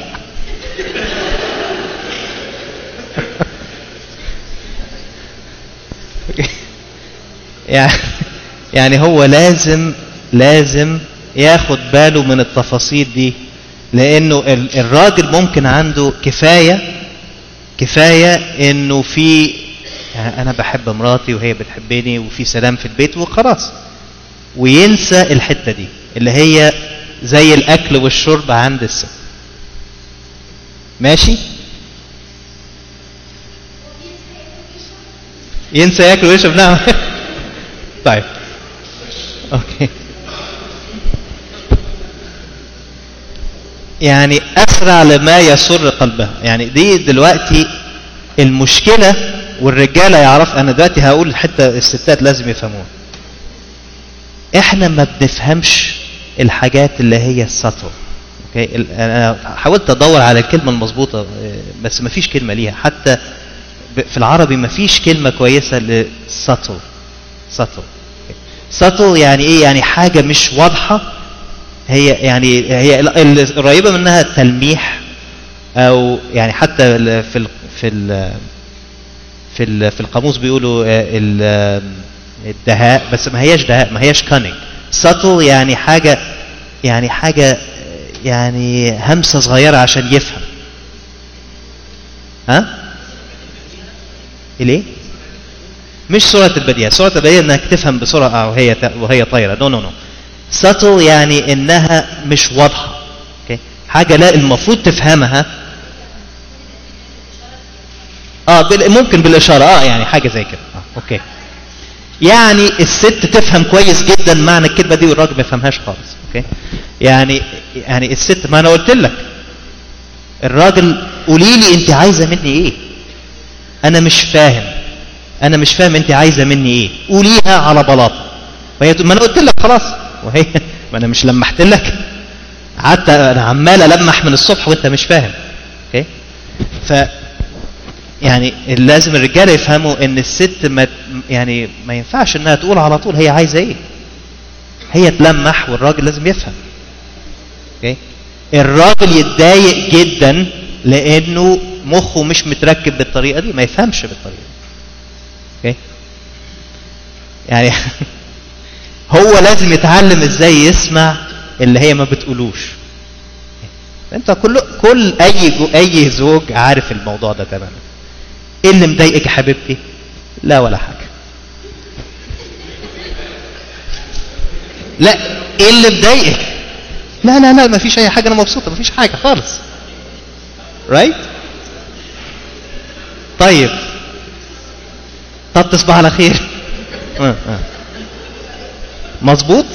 Speaker 1: يعني يعني هو لازم لازم ياخد باله من التفاصيل دي لانه ال- الراجل ممكن عنده كفايه كفايه انه في يعني انا بحب مراتي وهي بتحبني وفي سلام في البيت وخلاص وينسى الحته دي اللي هي زي الاكل والشرب عند الست ماشي ينسى ياكل ويشرب نعم طيب اوكي يعني اسرع لما يسر قلبها يعني دي دلوقتي المشكله والرجاله يعرف انا دلوقتي هقول حتى الستات لازم يفهموها احنا ما بنفهمش الحاجات اللي هي السطر اوكي ال- انا حاولت ادور على الكلمه المظبوطه آه، بس ما فيش كلمه ليها حتى ب- في العربي ما فيش كلمه كويسه لسطل سطل سطل يعني ايه يعني حاجه مش واضحه هي يعني هي ال- ال- القريبه منها تلميح او يعني حتى ال- في ال في ال في ال في القاموس بيقولوا آه، ال الدهاء بس ما هياش دهاء ما هياش كانينج ساتل يعني حاجة يعني حاجة يعني همسة صغيرة عشان يفهم ها ليه مش سرعة البديهة سرعة البديهة انك تفهم بسرعة وهي وهي طايرة نو نو نو ساتل يعني انها مش واضحة اوكي حاجة لا المفروض تفهمها اه بال- ممكن بالاشاره اه يعني حاجه زي كده اه اوكي يعني الست تفهم كويس جدا معنى الكلمه دي والراجل ما يفهمهاش خالص اوكي يعني يعني الست ما انا قلت لك الراجل قولي لي انت عايزه مني ايه انا مش فاهم انا مش فاهم انت عايزه مني ايه قوليها على بلاطه وهي تقول ما انا قلت لك خلاص وهي ما انا مش لمحت لك قعدت انا عمال المح من الصبح وانت مش فاهم اوكي ف يعني لازم الرجاله يفهموا ان الست ما يعني ما ينفعش انها تقول على طول هي عايزه ايه هي تلمح والراجل لازم يفهم اوكي الراجل يتضايق جدا لانه مخه مش متركب بالطريقه دي ما يفهمش بالطريقه دي اوكي يعني هو لازم يتعلم ازاي يسمع اللي هي ما بتقولوش انت كل كل اي جو اي زوج عارف الموضوع ده تماما ايه اللي مضايقك يا حبيبتي لا ولا حاجه لا ايه اللي مضايقك لا لا لا ما فيش اي حاجه انا مبسوطه ما فيش حاجه خالص رايت طيب طب تصبح على خير آه، آه. مظبوط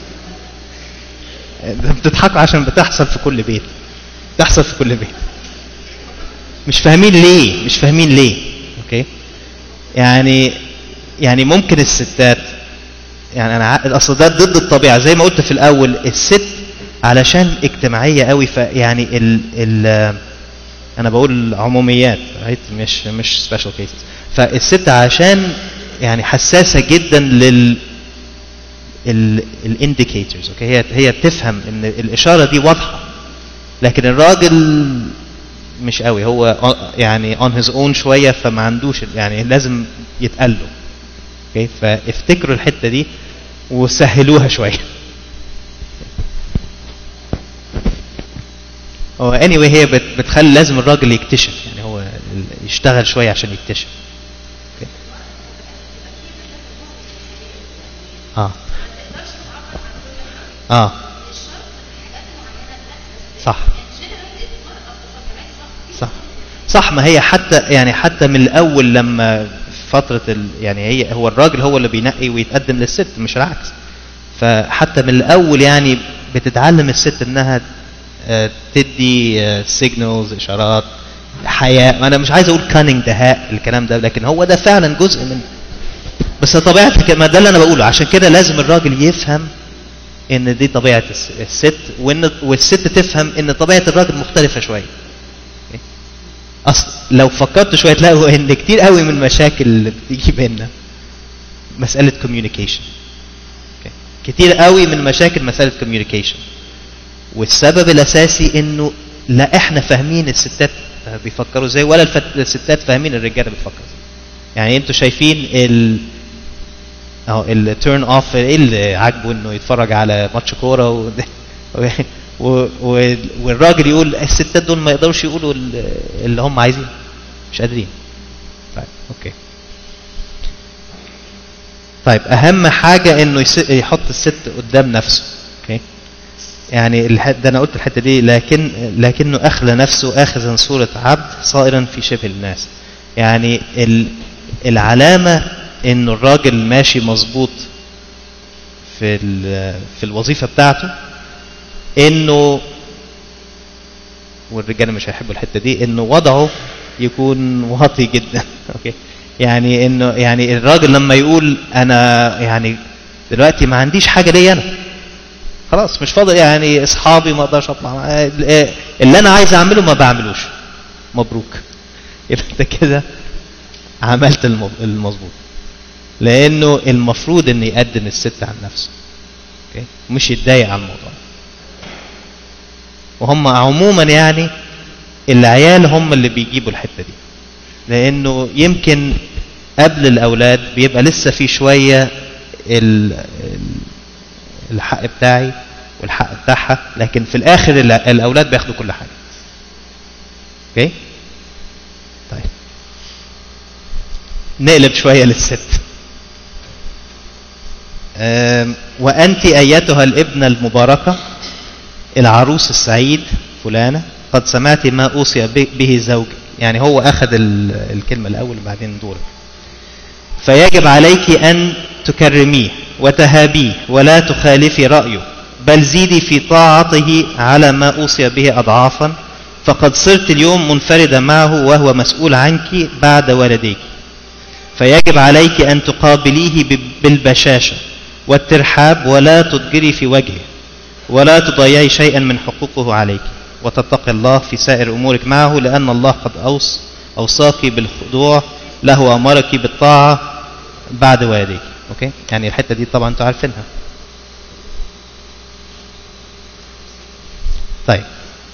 Speaker 1: ده بتضحكوا عشان بتحصل في كل بيت بتحصل في كل بيت مش فاهمين ليه مش فاهمين ليه اوكي يعني يعني ممكن الستات يعني انا ع- اصل ده ضد الطبيعه زي ما قلت في الاول الست علشان اجتماعيه قوي فيعني ال ال انا بقول عموميات right? مش مش سبيشال كيسز فالست عشان يعني حساسه جدا لل الانديكيتورز اوكي هي هي تفهم ان الاشاره دي واضحه لكن الراجل مش قوي هو on- يعني اون هيز اون شويه فما عندوش يعني لازم يتقال له اوكي فافتكروا الحته دي وسهلوها شويه هو anyway هي بت- بتخلي لازم الراجل يكتشف يعني هو ال- يشتغل شويه عشان يكتشف اوكي اه اه صح صح صح ما هي حتى يعني حتى من الاول لما فتره ال يعني هي هو الراجل هو اللي بينقي ويتقدم للست مش العكس فحتى من الاول يعني بتتعلم الست انها آه، تدي سيجنالز اشارات حياء انا مش عايز اقول كانينج دهاء الكلام ده لكن هو ده فعلا جزء من بس طبيعه كده- ما ده اللي انا بقوله عشان كده لازم الراجل يفهم ان دي طبيعه الس- الست وان والست تفهم ان طبيعه الراجل مختلفه شويه اصل لو فكرت شويه تلاقوا ان كتير قوي من المشاكل اللي بتيجي بينا مساله كوميونيكيشن كتير قوي من مشاكل مساله كوميونيكيشن والسبب الاساسي انه لا احنا فاهمين الستات بيفكروا ازاي ولا الفت... الستات فاهمين الرجاله بيفكروا ازاي يعني انتوا شايفين ال اهو التيرن اوف ايه اللي عاجبه انه يتفرج على ماتش كوره و... و... و... والراجل يقول الستات دول ما يقدروش يقولوا ال- اللي هم عايزينه مش قادرين طيب اوكي طيب اهم حاجه انه يس... يحط الست قدام نفسه اوكي يعني الح... ده انا قلت الحته دي لكن لكنه اخلى نفسه اخذا صوره عبد صائرا في شبه الناس يعني ال... العلامه انه الراجل ماشي مظبوط في ال... في الوظيفه بتاعته انه والرجاله مش هيحبوا الحته دي انه وضعه يكون واطي جدا اوكي يعني انه يعني الراجل لما يقول انا يعني دلوقتي ما عنديش حاجه ليا انا خلاص مش فاضل يعني اصحابي ما اقدرش اطلع معاه. اللي انا عايز اعمله ما بعملوش مبروك يبقى انت كده عملت الم- المظبوط لانه المفروض ان يقدم الست عن نفسه اوكي مش يتضايق على الموضوع وهم عموما يعني العيال هم اللي بيجيبوا الحته دي لانه يمكن قبل الاولاد بيبقى لسه في شويه ال- ال- الحق بتاعي والحق بتاعها لكن في الاخر ال- الاولاد بياخدوا كل حاجه اوكي طيب نقلب شويه للست آم، وانت ايتها الابنه المباركه العروس السعيد فلانه قد سمعت ما اوصي ب- به زوجك يعني هو اخذ ال- الكلمه الاول وبعدين دورك فيجب عليك أن تكرميه وتهابيه ولا تخالفي رأيه بل زيدي في طاعته على ما أوصي به أضعافا فقد صرت اليوم منفردة معه وهو مسؤول عنك بعد ولديك فيجب عليك أن تقابليه ب- بالبشاشة والترحاب ولا تضجري في وجهه ولا تضيعي شيئا من حقوقه عليك وتتقي الله في سائر أمورك معه لأن الله قد أوص أوصاك بالخضوع له وأمرك بالطاعة بعد والديك أوكي يعني الحتة دي طبعا أنتوا عارفينها طيب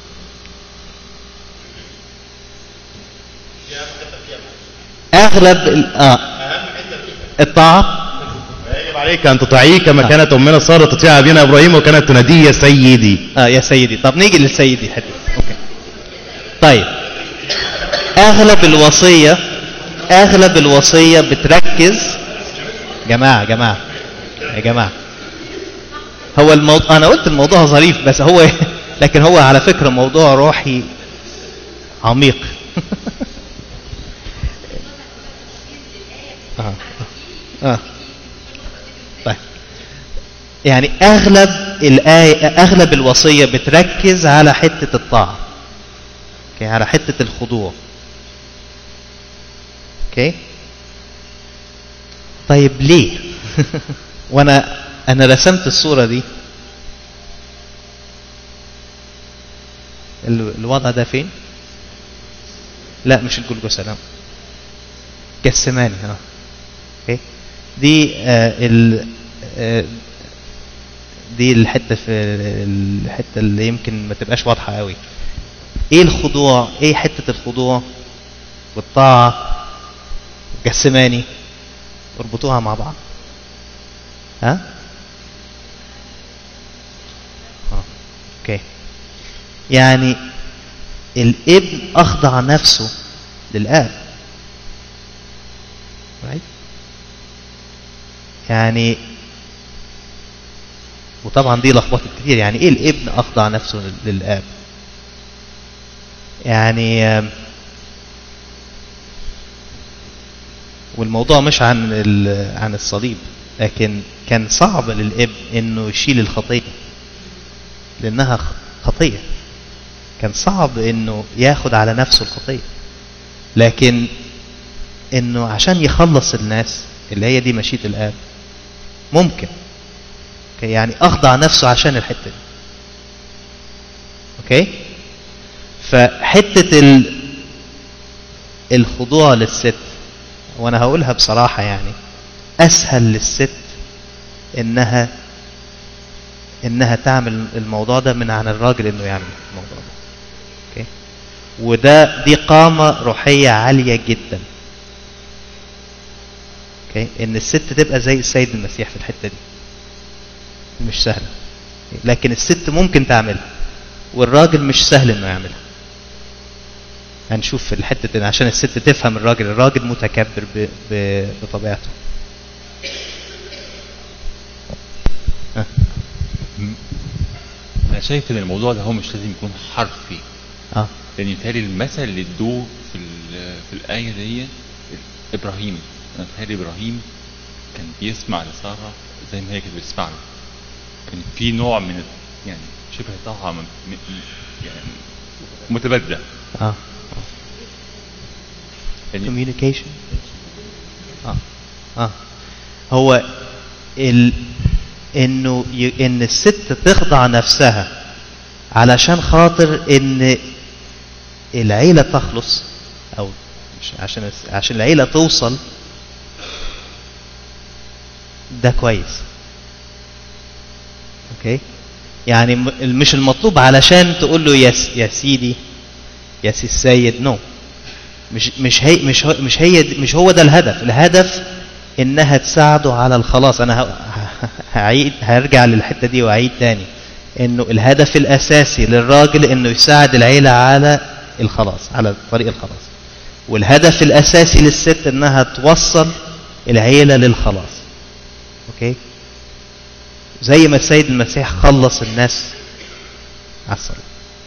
Speaker 1: أغلب ال- آه الطاعة
Speaker 6: يجب عليك ان تطيعيه كما كانت امنا ساره تطيع ابينا ابراهيم وكانت تناديه يا سيدي
Speaker 1: اه يا سيدي طب نيجي للسيدي حتى اوكي طيب اغلب الوصيه اغلب الوصيه بتركز جماعه جماعه يا جماعه هو الموضوع انا قلت الموضوع ظريف بس هو لكن هو على فكره موضوع روحي عميق اه اه طيب يعني اغلب الايه اغلب الوصيه بتركز على حته الطاعه اوكي على حته الخضوع اوكي طيب ليه وانا انا رسمت الصوره دي ال- الوضع ده فين لا مش الجلجسة لا جسماني اه اوكي دي آه ال آه دي الحته في الحته اللي يمكن ما تبقاش واضحه قوي ايه الخضوع ايه حته الخضوع والطاعه جسماني اربطوها مع بعض ها آه. اوكي يعني الابن اخضع نفسه للاب right? يعني وطبعا دي لخبطت كتير يعني ايه الابن اخضع نفسه لل- للاب يعني آم، والموضوع مش عن ال- عن الصليب لكن كان صعب للاب انه يشيل الخطيه لانها خ- خطيه كان صعب انه ياخد على نفسه الخطيه لكن انه عشان يخلص الناس اللي هي دي مشيئه الاب ممكن اوكي يعني اخضع نفسه عشان الحته دي اوكي فحته ال الخضوع للست وانا هقولها بصراحه يعني اسهل للست انها انها تعمل الموضوع ده من عن الراجل انه يعمل الموضوع ده اوكي وده دي قامه روحيه عاليه جدا اوكي ان الست تبقى زي السيد المسيح في الحته دي مش سهله لكن الست ممكن تعملها والراجل مش سهل انه يعملها هنشوف في الحته دي عشان الست تفهم الراجل الراجل متكبر ب... ب... بطبيعته ها.
Speaker 7: انا شايف ان الموضوع ده هو مش لازم يكون حرفي
Speaker 1: اه
Speaker 7: لان يتهيألي المثل اللي ادوه في ال- في الايه دي ابراهيم انا بتهيألي ابراهيم كان بيسمع لساره زي ما هي كانت بتسمع له كان في نوع من ال- يعني شبه طاعه م- م- يعني متبادله
Speaker 1: اه
Speaker 7: يعني
Speaker 1: communication اه اه هو ال انه ي... ان الست تخضع نفسها علشان خاطر ان العيله تخلص او مش عشان الس- عشان العيله توصل ده كويس اوكي يعني م- مش المطلوب علشان تقول له يا س- يا سيدي يا سي السيد نو مش مش هي مش هو مش هي دي- مش هو ده الهدف الهدف انها تساعده على الخلاص انا ه- ه- هعيد هرجع للحته دي واعيد تاني انه الهدف الاساسي للراجل انه يساعد العيله على الخلاص على طريق الخلاص والهدف الاساسي للست انها توصل العيله للخلاص اوكي زي ما السيد المسيح خلص الناس على الصليب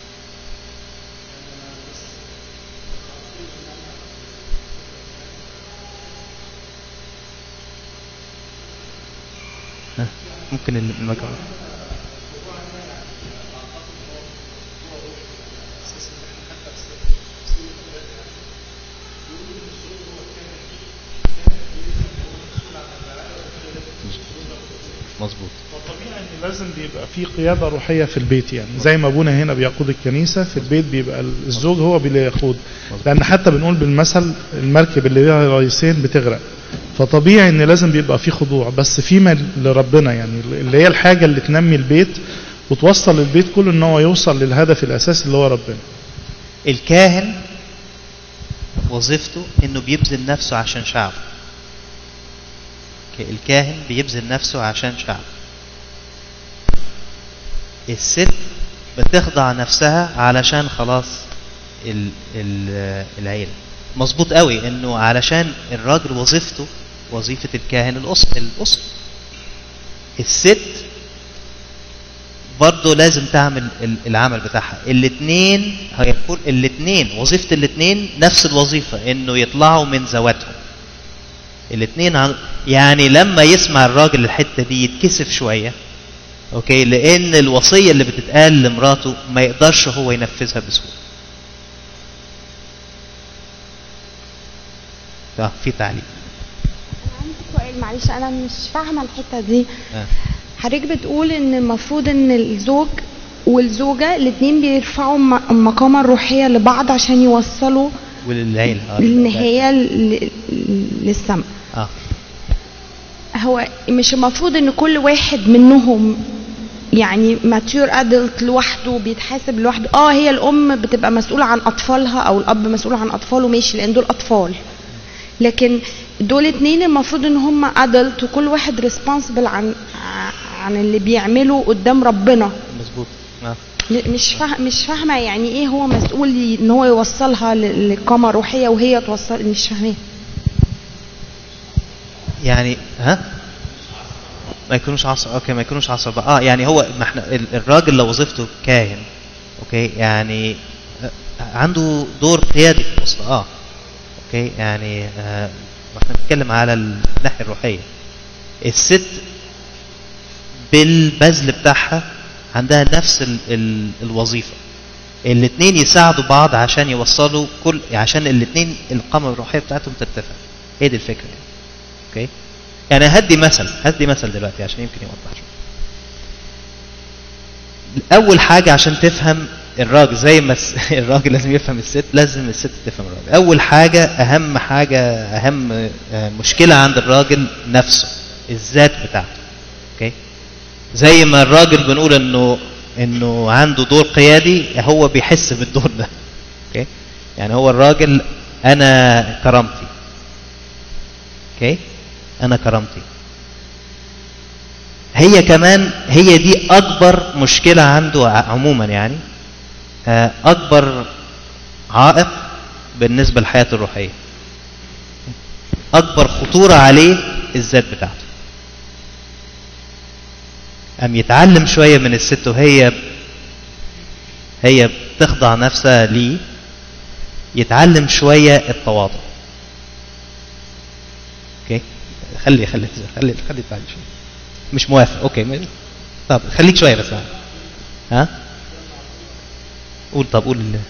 Speaker 1: ها، ممكن المجموعة مظبوط
Speaker 8: طبيعي ان لازم بيبقى في قياده روحيه في البيت يعني زي ما ابونا هنا بيقود الكنيسه في البيت بيبقى الزوج هو اللي يقود لان حتى بنقول بالمثل المركب اللي ليها رئيسين بتغرق فطبيعي ان لازم بيبقى في خضوع بس فيما لربنا يعني اللي هي الحاجه اللي تنمي البيت وتوصل البيت كله ان هو يوصل للهدف الاساسي اللي هو ربنا
Speaker 1: الكاهن وظيفته انه بيبذل نفسه عشان شعبه اوكي، الكاهن بيبذل نفسه عشان شعبه الست بتخضع نفسها علشان خلاص ال ال العيلة مظبوط قوي انه علشان الراجل وظيفته وظيفة الكاهن الأسر الأسر الست برضه لازم تعمل ال- العمل بتاعها الاثنين هيكون الاثنين وظيفة الاثنين نفس الوظيفة انه يطلعوا من ذواتهم الاثنين عن... يعني لما يسمع الراجل الحتة دي يتكسف شوية اوكي لان الوصية اللي بتتقال لمراته ما يقدرش هو ينفذها بسهولة اه في تعليق
Speaker 3: سؤال معلش انا مش فاهمه الحته دي
Speaker 1: آه.
Speaker 3: حضرتك بتقول ان المفروض ان الزوج والزوجه الاثنين بيرفعوا م- المقامه الروحيه لبعض عشان يوصلوا
Speaker 1: وللعيلة آه.
Speaker 3: النهايه ل- للسماء
Speaker 1: اه
Speaker 3: هو مش المفروض ان كل واحد منهم يعني ماتيور ادلت لوحده بيتحاسب لوحده اه هي الام بتبقى مسؤوله عن اطفالها او الاب مسؤول عن اطفاله ماشي لان دول اطفال لكن دول اتنين المفروض ان هم ادلت وكل واحد ريسبونسبل عن عن اللي بيعمله قدام ربنا
Speaker 1: مظبوط اه
Speaker 3: م- مش فاهم مش فاهمه يعني ايه هو مسؤول ي- ان هو يوصلها ل- لقامه روحيه وهي توصل مش فاهمه
Speaker 1: يعني ها ما يكونوش عصر اوكي ما يكونوش عصر بقى اه يعني هو ما احنا ال- الراجل لو وظيفته كاهن اوكي يعني آه، عنده دور قيادي في الوسط اه اوكي يعني آه احنا بنتكلم على الناحيه الروحيه الست بالبذل بتاعها عندها نفس ال ال الوظيفه الاثنين يساعدوا بعض عشان يوصلوا كل عشان الاثنين القامه الروحيه بتاعتهم ترتفع هي دي الفكره يعني. اوكي يعني هدي مثل هدي مثل دلوقتي عشان يمكن يوضح شويه اول حاجه عشان تفهم الراجل زي ما الس- الراجل لازم يفهم الست لازم الست تفهم الراجل اول حاجه اهم حاجه اهم آه، مشكله عند الراجل نفسه الذات بتاعته اوكي زي ما الراجل بنقول انه انه عنده دور قيادي هو بيحس بالدور ده اوكي يعني هو الراجل انا كرامتي اوكي انا كرامتي هي كمان هي دي اكبر مشكله عنده ع- عموما يعني آه، اكبر عائق بالنسبه للحياه الروحيه اكبر خطوره عليه الذات بتاعته أم يتعلم شوية من الست وهي هي بتخضع نفسها ليه يتعلم شوية التواضع اوكي خلي خلي خلي خلي تعلم شوية مش موافق اوكي م- طب خليك شوية بس ها قول طب قول ال-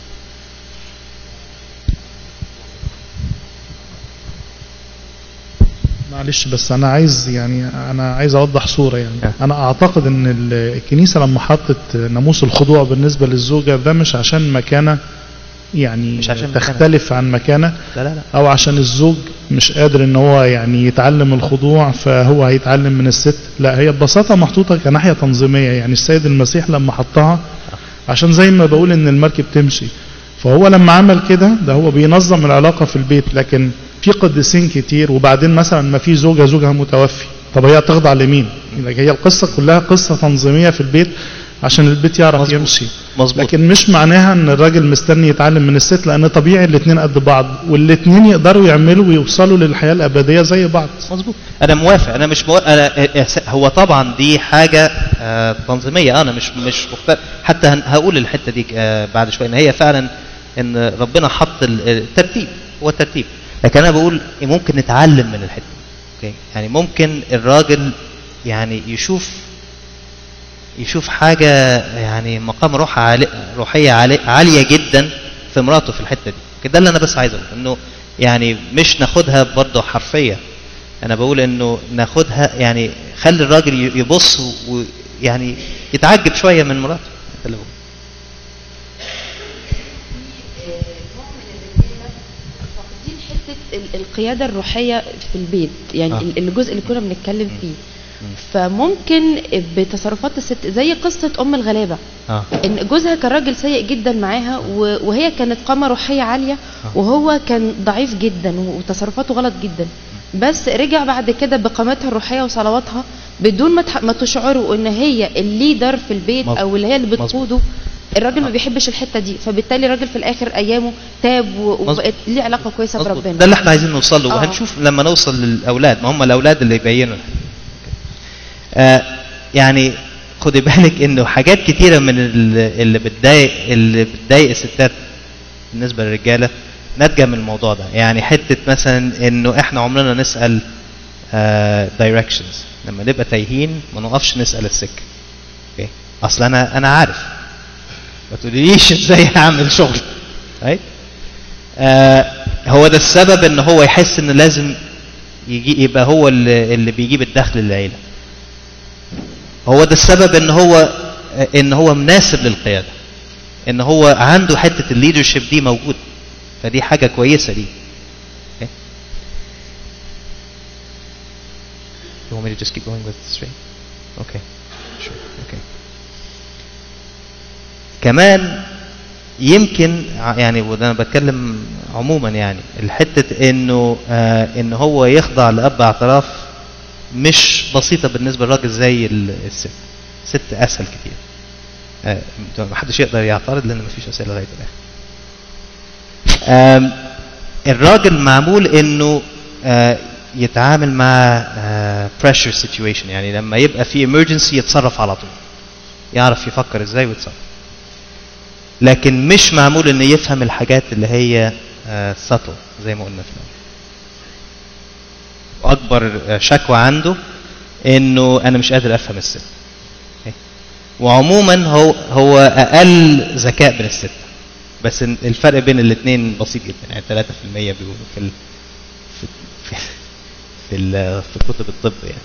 Speaker 8: معلش بس انا عايز يعني انا عايز اوضح صوره يعني انا اعتقد ان ال- الكنيسه لما حطت ناموس الخضوع بالنسبه للزوجه ده مش عشان مكانه يعني
Speaker 1: مش عشان مكانة.
Speaker 8: تختلف عن مكانه
Speaker 1: لا لا لا
Speaker 8: او عشان الزوج مش قادر ان هو يعني يتعلم الخضوع فهو هيتعلم من الست لا هي ببساطه محطوطه كناحيه تنظيميه يعني السيد المسيح لما حطها عشان زي ما بقول ان المركب تمشي فهو لما عمل كده ده هو بينظم العلاقة في البيت لكن في قديسين كتير وبعدين مثلا ما في زوجة زوجها متوفي طب هي تخضع لمين يعني هي القصة كلها قصة تنظيمية في البيت عشان البيت يعرف
Speaker 1: مظبوط.
Speaker 8: يمشي
Speaker 1: مظبوط
Speaker 8: لكن مش معناها ان الراجل مستني يتعلم من الست لان طبيعي الاثنين قد بعض والاثنين يقدروا يعملوا ويوصلوا للحياة الابدية زي بعض
Speaker 1: مظبوط انا موافق انا مش موافق أنا إحس- هو طبعا دي حاجه آه، تنظيميه انا مش مش مختلف حتى هن- هقول الحته دي آه، بعد شويه ان هي فعلا ان ربنا حط ال- الترتيب هو الترتيب لكن انا بقول ممكن نتعلم من الحته دي اوكي يعني ممكن الراجل يعني يشوف يشوف حاجه يعني مقام روح عالي روحيه عالي عاليه جدا في مراته في الحته دي كده اللي انا بس عايز اقوله انه يعني مش ناخدها برضه حرفيه انا بقول انه ناخدها يعني خلي الراجل ي- يبص ويعني يتعجب شويه من مراته ده اللي بقوله.
Speaker 2: دي حته ال- القياده الروحيه في البيت يعني
Speaker 1: آه.
Speaker 2: ال- الجزء اللي كنا بنتكلم فيه فممكن بتصرفات الست زي قصه ام الغلابه
Speaker 1: اه
Speaker 2: ان جوزها كان راجل سيء جدا معاها و- وهي كانت قامه روحيه عاليه وهو كان ضعيف جدا وتصرفاته غلط جدا بس رجع بعد كده بقامتها الروحيه وصلواتها بدون ما تح- ما تشعروا ان هي الليدر في البيت
Speaker 1: مظبوط.
Speaker 2: او اللي هي اللي
Speaker 1: مظبوط.
Speaker 2: بتقوده الراجل ما بيحبش الحته دي فبالتالي الراجل في الاخر ايامه تاب و-
Speaker 1: مظبوط.
Speaker 2: وبقت ليه علاقه كويسه
Speaker 1: مظبوط.
Speaker 2: بربنا
Speaker 1: ده اللي احنا عايزين نوصل له
Speaker 2: آه.
Speaker 1: وهنشوف لما نوصل للاولاد ما هم الاولاد اللي يبينوا آه يعني خدي بالك انه حاجات كتيره من ال- اللي بتضايق اللي بتضايق الستات بالنسبه للرجاله ناتجه من الموضوع ده يعني حته مثلا انه احنا عمرنا نسال دايركشنز لما نبقى تايهين ما نقفش نسال السكه اوكي اصل انا انا عارف ما تقوليش ازاي هعمل شغل right? آه هو ده السبب ان هو يحس ان لازم يجي يبقى هو اللي, اللي بيجيب الدخل للعيله هو ده السبب ان هو ان هو مناسب للقياده ان هو عنده حته الليدرشيب دي موجود فدي حاجه كويسه ليه okay. You want me to just keep going with straight? Okay. Sure. Okay. كمان يمكن ع- يعني وده انا بتكلم عموما يعني الحته انه آه ان هو يخضع لاب اعتراف مش بسيطه بالنسبه للراجل زي ال- الست ست اسهل كتير آه ما حدش يقدر يعترض لان مفيش اسئله لغايه الاخر آم، الراجل معمول انه آه يتعامل مع آه pressure situation يعني لما يبقى في emergency يتصرف على طول يعرف يفكر ازاي ويتصرف لكن مش معمول انه يفهم الحاجات اللي هي آه subtle زي ما قلنا في الاول واكبر آه، شكوى عنده انه انا مش قادر افهم الست أوكي؟ وعموما هو هو اقل ذكاء من الست بس إن الفرق بين الاثنين بسيط جدا يعني 3% بيقولوا في ال... في في, في, ال... في كتب الطب يعني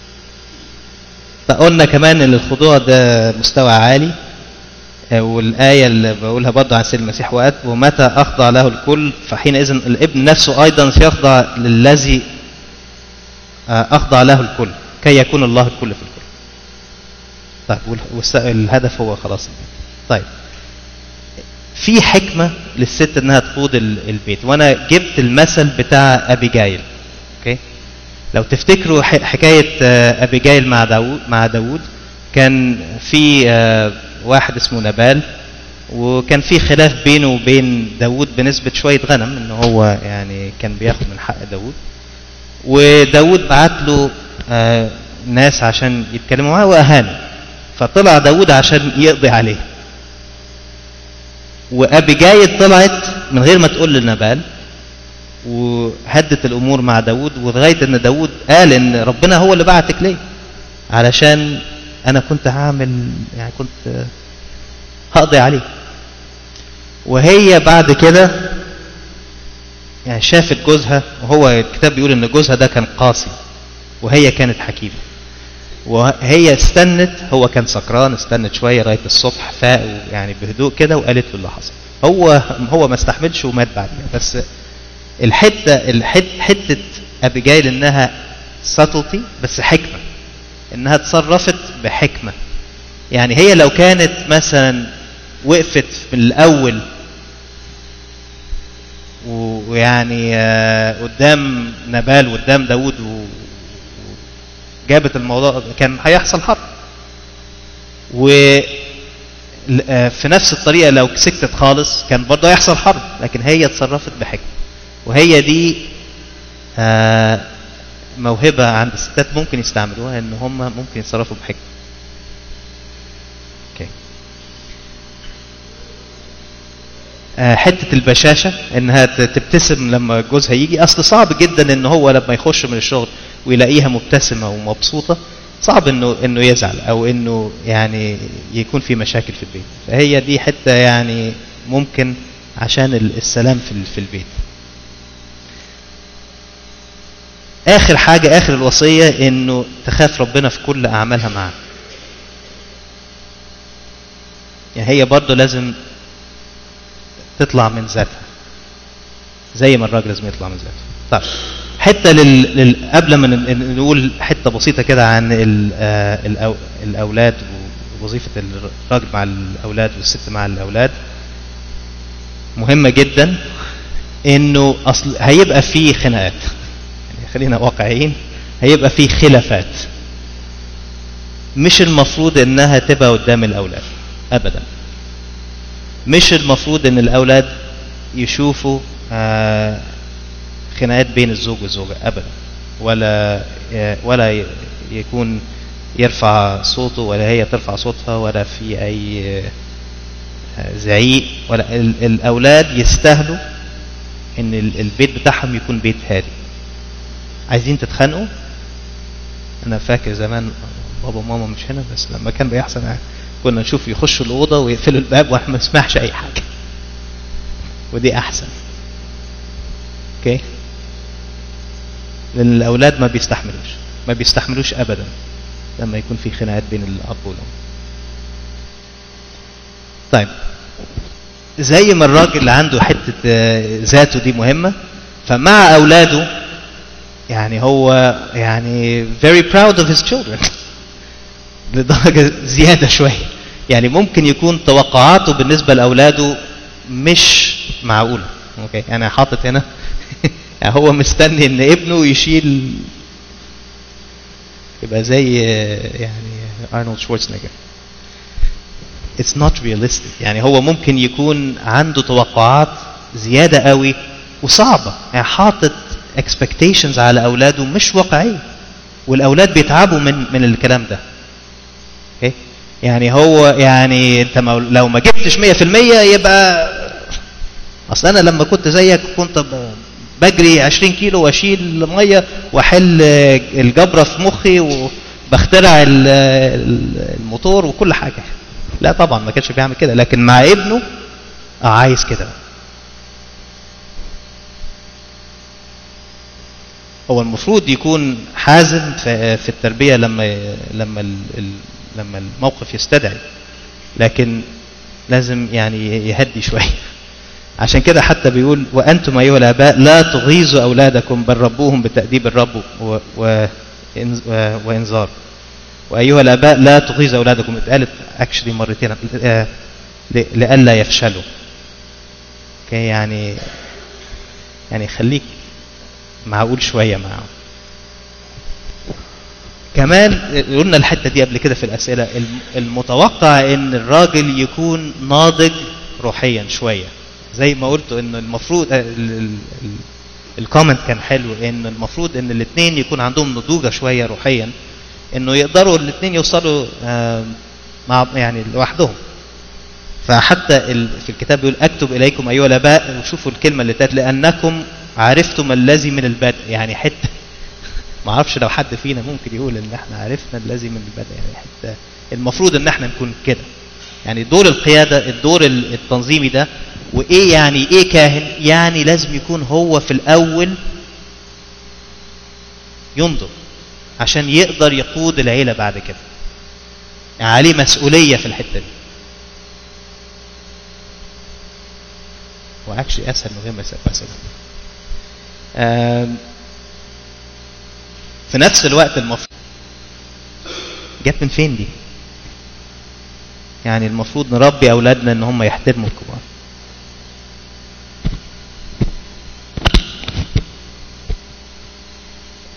Speaker 1: فقلنا كمان ان الخضوع ده مستوى عالي آه، والآية اللي بقولها برضه عن سيد المسيح وقت ومتى أخضع له الكل فحينئذ الابن نفسه أيضا سيخضع للذي آه، أخضع له الكل كي يكون الله الكل في الكل طيب والس- والهدف هو خلاص طيب في حكمة للست انها تقود ال- البيت وانا جبت المثل بتاع ابيجايل اوكي لو تفتكروا ح- حكاية آه، ابيجايل مع داوود مع داوود كان في آه، واحد اسمه نبال وكان في خلاف بينه وبين داوود بنسبة شوية غنم ان هو يعني كان بياخد من حق داوود وداود بعت له آه، ناس عشان يتكلموا معاه واهانه فطلع داود عشان يقضي عليه وابيجايل طلعت من غير ما تقول لنبال وهدت الامور مع داود ولغايه ان داود قال ان ربنا هو اللي بعتك ليه علشان انا كنت هعمل يعني كنت آه، هقضي عليه وهي بعد كده يعني شافت جوزها وهو الكتاب بيقول ان جوزها ده كان قاسي وهي كانت حكيمه وهي استنت هو كان سكران استنت شويه لغايه الصبح فاق يعني بهدوء كده وقالت له اللي حصل هو هو ما استحملش ومات بعدها بس الحته الحت حته ابيجايل انها ساتلتي بس حكمه انها تصرفت بحكمه يعني هي لو كانت مثلا وقفت من الاول ويعني آه، قدام نبال وقدام داود و- جابت الموضوع كان هيحصل حرب و ل- آه، في نفس الطريقه لو سكتت خالص كان برضه هيحصل حرب لكن هي اتصرفت بحكمه وهي دي آه، موهبه عند الستات ممكن يستعملوها ان هم ممكن يتصرفوا بحكمه اوكي آه، حته البشاشه انها ت- تبتسم لما جوزها يجي اصل صعب جدا ان هو لما يخش من الشغل ويلاقيها مبتسمه ومبسوطه صعب انه انه يزعل او انه يعني يكون في مشاكل في البيت فهي دي حته يعني ممكن عشان ال- السلام في ال- في البيت اخر حاجه اخر الوصيه انه تخاف ربنا في كل اعمالها معاه يعني هي برضه لازم تطلع من ذاتها زي ما الراجل لازم يطلع من ذاته طيب حته لل... لل... قبل ما ن- نقول حته بسيطه كده عن ال... آه، الأو... الاولاد ووظيفه الراجل مع الاولاد والست مع الاولاد مهمه جدا انه اصل هيبقى في خناقات يعني خلينا واقعيين هيبقى في خلافات مش المفروض انها تبقى قدام الاولاد ابدا مش المفروض ان الاولاد يشوفوا آه، خناقات بين الزوج والزوجه ابدا ولا آه، ولا ي- يكون يرفع صوته ولا هي ترفع صوتها ولا في اي آه، زعيق ولا ال- الاولاد يستاهلوا ان ال- البيت بتاعهم يكون بيت هادي عايزين تتخانقوا انا فاكر زمان بابا وماما مش هنا بس لما كان بيحصل كنا نشوف يخشوا الاوضه ويقفلوا الباب واحنا ما نسمعش اي حاجه ودي احسن اوكي لان الاولاد ما بيستحملوش ما بيستحملوش ابدا لما يكون في خناقات بين الاب والام طيب زي ما الراجل عنده حته آه، ذاته دي مهمه فمع اولاده يعني هو يعني very proud of his children لدرجه زياده شويه يعني ممكن يكون توقعاته بالنسبه لاولاده مش معقوله اوكي انا حاطط هنا يعني هو مستني ان ابنه يشيل يبقى زي آه، يعني ارنولد شوارزنيجر it's not realistic يعني هو ممكن يكون عنده توقعات زياده قوي وصعبه يعني حاطط expectations على اولاده مش واقعيه والاولاد بيتعبوا من من الكلام ده اوكي يعني هو يعني انت ما لو ما جبتش 100% يبقى اصل انا لما كنت زيك كنت ب- بجري 20 كيلو واشيل ميه واحل الجبره في مخي وبخترع ال- ال- الموتور وكل حاجه لا طبعا ما كانش بيعمل كده لكن مع ابنه اه عايز كده هو المفروض يكون حازم في في التربيه لما لما ال- ال- لما الموقف يستدعي لكن لازم يعني يهدي شويه عشان كده حتى بيقول وانتم ايها الاباء لا تغيظوا اولادكم بل ربوهم بتاديب الرب و- و- إنز- و- وانذار وايها الاباء لا تغيظوا اولادكم اتقالت اكشلي مرتين آه، ل- لئلا يفشلوا اوكي يعني يعني خليك معقول شويه معاهم كمان قلنا الحته دي قبل كده في الاسئله الم- المتوقع ان الراجل يكون ناضج روحيا شويه زي ما قلت ان المفروض الكومنت كان حلو ان المفروض ان الاثنين يكون عندهم نضوجه شويه روحيا انه يقدروا الاثنين يوصلوا آم، مع يعني لوحدهم فحتى ال- في الكتاب بيقول اكتب اليكم ايها الاباء وشوفوا الكلمه اللي تات لانكم عرفتم الذي من البدء يعني حته ما اعرفش لو حد فينا ممكن يقول ان احنا عرفنا الذي من البدء يعني حته المفروض ان احنا نكون كده يعني دور القياده الدور ال- التنظيمي ده وايه يعني ايه كاهن يعني لازم يكون هو في الاول ينظر عشان يقدر يقود العيله بعد كده يعني عليه مسؤوليه في الحته دي واكشلي اسهل من غير ما يسال اسئله آم، في نفس الوقت المفروض جت من فين دي يعني المفروض نربي اولادنا ان هم يحترموا الكبار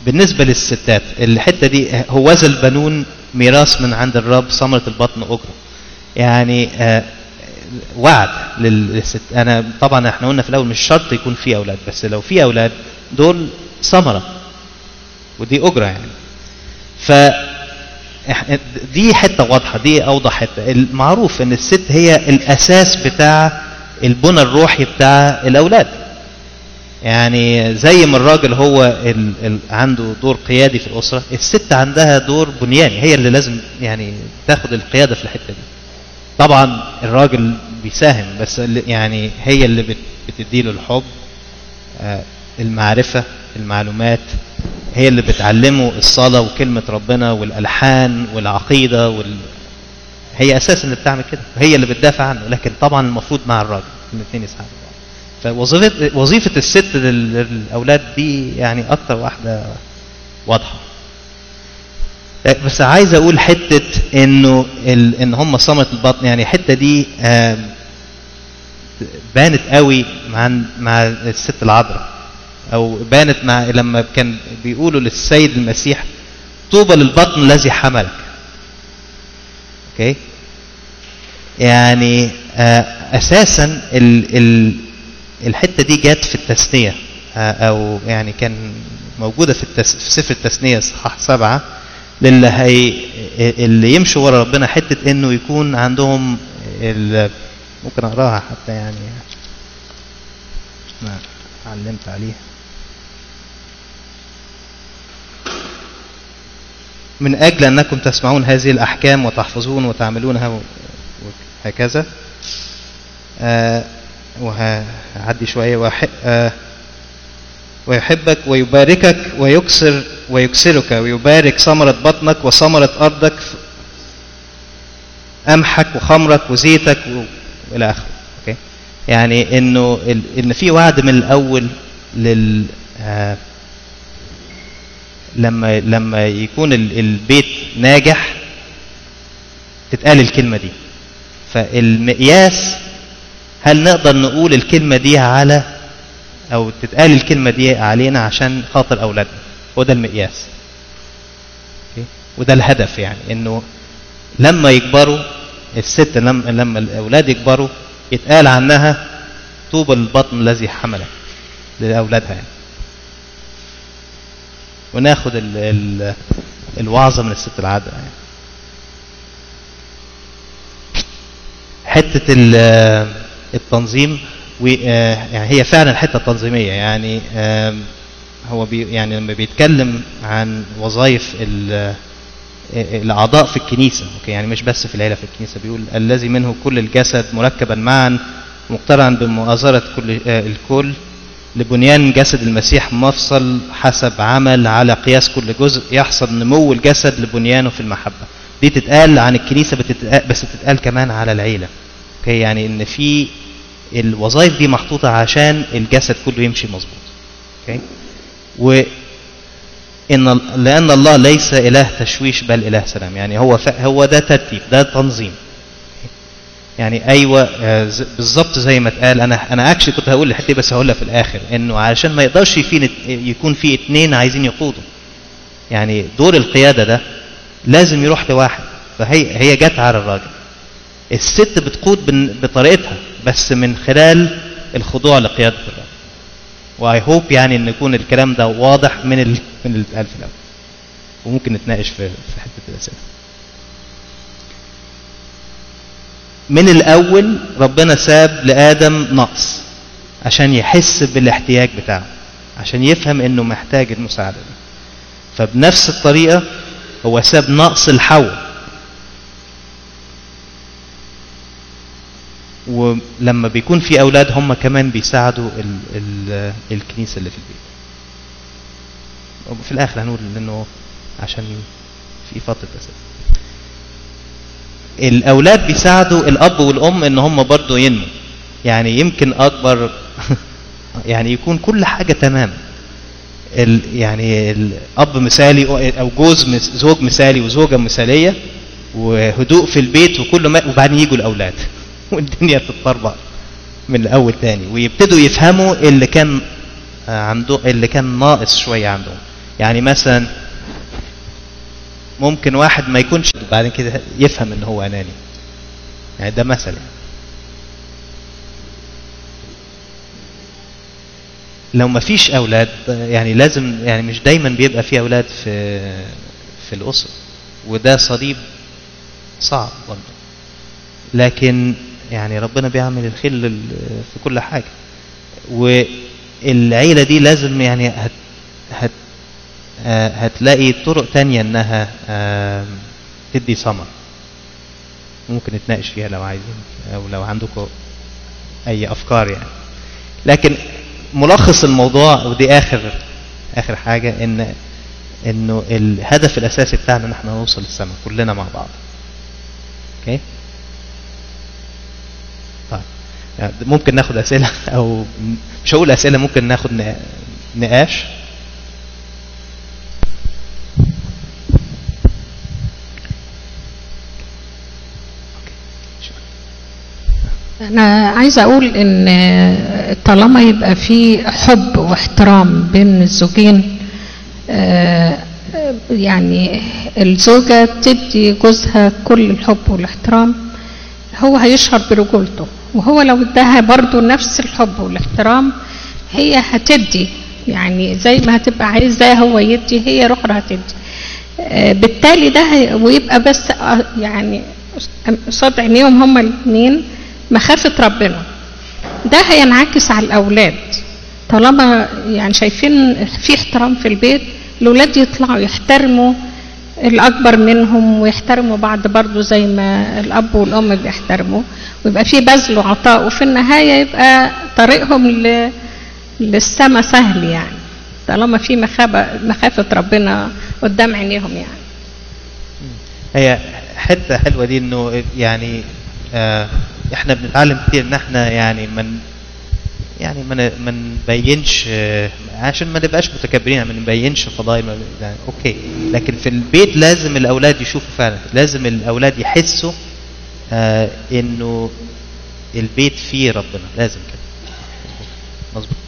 Speaker 1: بالنسبة للستات الحتة دي هوذا البنون ميراث من عند الرب ثمرة البطن أجرة يعني آه، وعد لل- للست أنا طبعا احنا قلنا في الأول مش شرط يكون في أولاد بس لو في أولاد دول ثمرة ودي أجرة يعني ف إح- دي حته واضحه دي اوضح حته المعروف ان الست هي الاساس بتاع البنى الروحي بتاع الاولاد يعني زي ما الراجل هو ال ال عنده دور قيادي في الاسره الست عندها دور بنياني هي اللي لازم يعني تاخد القياده في الحته دي طبعا الراجل بيساهم بس اللي- يعني هي اللي بت بتديله الحب آه، المعرفه المعلومات هي اللي بتعلمه الصلاة وكلمة ربنا والألحان والعقيدة وال... هي أساسا اللي بتعمل كده هي اللي بتدافع عنه لكن طبعا المفروض مع الراجل الاثنين يساعدوا بعض فوظيفة وظيفة الست لل- للأولاد دي يعني أكتر واحدة واضحة بس عايز أقول حتة إنه ال... إن هم ثمرة البطن يعني الحتة دي آم، بانت قوي مع مع الست العذراء او بانت مع لما كان بيقولوا للسيد المسيح طوبى للبطن الذي حملك اوكي يعني آه، اساسا ال ال الحته دي جت في التثنيه آه، او يعني كان موجوده في التس في سفر التثنيه اصحاح سبعه للي هي اللي يمشوا ورا ربنا حته انه يكون عندهم ال- ممكن اقراها حتى يعني ما علمت عليها من أجل أنكم تسمعون هذه الأحكام وتحفظون وتعملونها وهكذا آه وهعدي شوية وح- آه ويحبك ويباركك ويكسر ويكسرك ويبارك ثمرة بطنك وثمرة أرضك قمحك وخمرك وزيتك و- وإلى آخره أوكي يعني إنه ال- إن في وعد من الأول لل آه لما لما يكون ال- البيت ناجح تتقال الكلمة دي فالمقياس هل نقدر نقول الكلمة دي على أو تتقال الكلمة دي علينا عشان خاطر أولادنا هو ده المقياس أوكي؟ وده الهدف يعني إنه لما يكبروا الست لما لما الأولاد يكبروا يتقال عنها طوبى البطن الذي حملك لأولادها يعني وناخد ال ال الوعظة من الست العذراء يعني. حتة ال- التنظيم و- آه، يعني هي فعلا حتة تنظيمية يعني آم، هو بي يعني لما بيتكلم عن وظائف ال- آه، الأعضاء في الكنيسة أوكي يعني مش بس في العيلة في الكنيسة بيقول الذي منه كل الجسد مركبا معا مقترعا بمؤازرة كل آه، الكل لبنيان جسد المسيح مفصل حسب عمل على قياس كل جزء يحصل نمو الجسد لبنيانه في المحبة دي تتقال عن الكنيسة بتتقال بس تتقال كمان على العيلة اوكي يعني ان في الوظائف دي محطوطة عشان الجسد كله يمشي مظبوط اوكي و ان لان الله ليس اله تشويش بل اله سلام يعني هو ف... هو ده ترتيب ده تنظيم يعني ايوه آه، ز- بالظبط زي ما اتقال انا انا اكشلي كنت هقول الحته دي بس هقولها في الاخر انه علشان ما يقدرش في يكون في اتنين عايزين يقودوا يعني دور القياده ده لازم يروح لواحد فهي هي جت على الراجل الست بتقود بن- بطريقتها بس من خلال الخضوع لقياده الراجل واي هوب يعني ان يكون الكلام ده واضح من ال... من اللي اتقال في الاول وممكن نتناقش في في حته الاسئله من الاول ربنا ساب لادم نقص عشان يحس بالاحتياج بتاعه عشان يفهم انه محتاج المساعده دي فبنفس الطريقه هو ساب نقص لحواء ولما بيكون في اولاد هم كمان بيساعدوا ال ال الكنيسه اللي في البيت وفي الاخر هنقول انه عشان في فتره اساس الاولاد بيساعدوا الاب والام ان هم برضه ينموا يعني يمكن اكبر يعني يكون كل حاجه تمام ال يعني الاب مثالي او جوز مس- زوج مثالي وزوجه مثاليه وهدوء في البيت وكل ما وبعدين يجوا الاولاد والدنيا تتطربق من الاول تاني ويبتدوا يفهموا اللي كان آه، عنده اللي كان ناقص شويه عندهم يعني مثلا ممكن واحد ما يكونش بعدين كده يفهم ان هو اناني يعني ده مثل يعني. لو ما فيش اولاد يعني لازم يعني مش دايما بيبقى في اولاد في في الاسره وده صليب صعب برضه لكن يعني ربنا بيعمل الخير لل- في كل حاجه والعيله دي لازم يعني هت هت آه، هتلاقي طرق تانية انها آم، تدي ثمر ممكن نتناقش فيها لو عايزين او لو عندكم اي افكار يعني لكن ملخص الموضوع ودي اخر اخر حاجه ان انه الهدف الاساسي بتاعنا ان احنا نوصل للسماء كلنا مع بعض اوكي طيب يعني ممكن ناخد اسئله او مش هقول اسئله ممكن ناخد ن- نقاش
Speaker 9: أنا عايزة أقول إن طالما يبقى في حب واحترام بين الزوجين آه، يعني الزوجة تدي جوزها كل الحب والاحترام هو هيشعر برجولته وهو لو اداها برضو نفس الحب والاحترام هي هتدي يعني زي ما هتبقى عايزاه هو يدي هي رخرة هتدي آه، بالتالي ده هي- ويبقى بس آه، يعني قصاد عينيهم هما الاثنين مخافة ربنا ده هينعكس على الأولاد طالما يعني شايفين في احترام في البيت الأولاد يطلعوا يحترموا الأكبر منهم ويحترموا بعض برضو زي ما الأب والأم بيحترموا ويبقى في بذل وعطاء وفي النهاية يبقى طريقهم ل... للسما سهل يعني طالما في مخافة مخافة ربنا قدام عينيهم يعني
Speaker 1: هي حته حلوه دي انه يعني آه احنا بنتعلم كتير ان احنا يعني من يعني ما ن- ما نبينش آه، عشان ما نبقاش متكبرين ما نبينش فضائل ما- يعني اوكي لكن في البيت لازم الاولاد يشوفوا فعلا لازم الاولاد يحسوا آه انه البيت فيه ربنا لازم كده مظبوط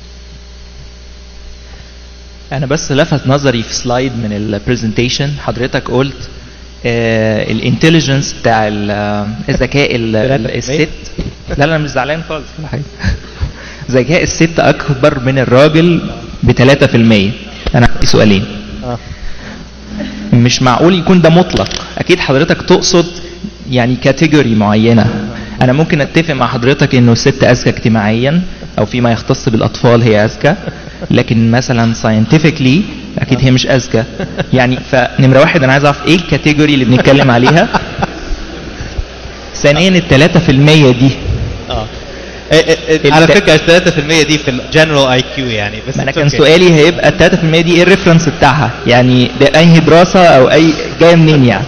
Speaker 4: انا بس لفت نظري في سلايد من البرزنتيشن حضرتك قلت الانتليجنس بتاع ال- آه، الذكاء ال- ال- الست لا لا انا مش زعلان خالص ولا حاجه ذكاء الست اكبر من الراجل ب 3% انا عندي سؤالين
Speaker 1: اه
Speaker 4: مش معقول يكون ده مطلق اكيد حضرتك تقصد يعني كاتيجوري معينه انا ممكن اتفق مع حضرتك انه الست اذكى اجتماعيا او فيما يختص بالاطفال هي اذكى لكن مثلا ساينتفكلي اكيد هي مش اذكى يعني فنمره واحد انا عايز اعرف ايه الكاتيجوري اللي بنتكلم عليها ثانيا ال 3% دي
Speaker 1: اه إيه إيه إيه، على فكره ال 3% دي في الجنرال اي كيو يعني بس
Speaker 4: ما انا
Speaker 1: it's
Speaker 4: كان
Speaker 1: okay.
Speaker 4: سؤالي هيبقى ال 3% دي ايه الريفرنس بتاعها يعني ده انهي دراسه او اي جايه منين يعني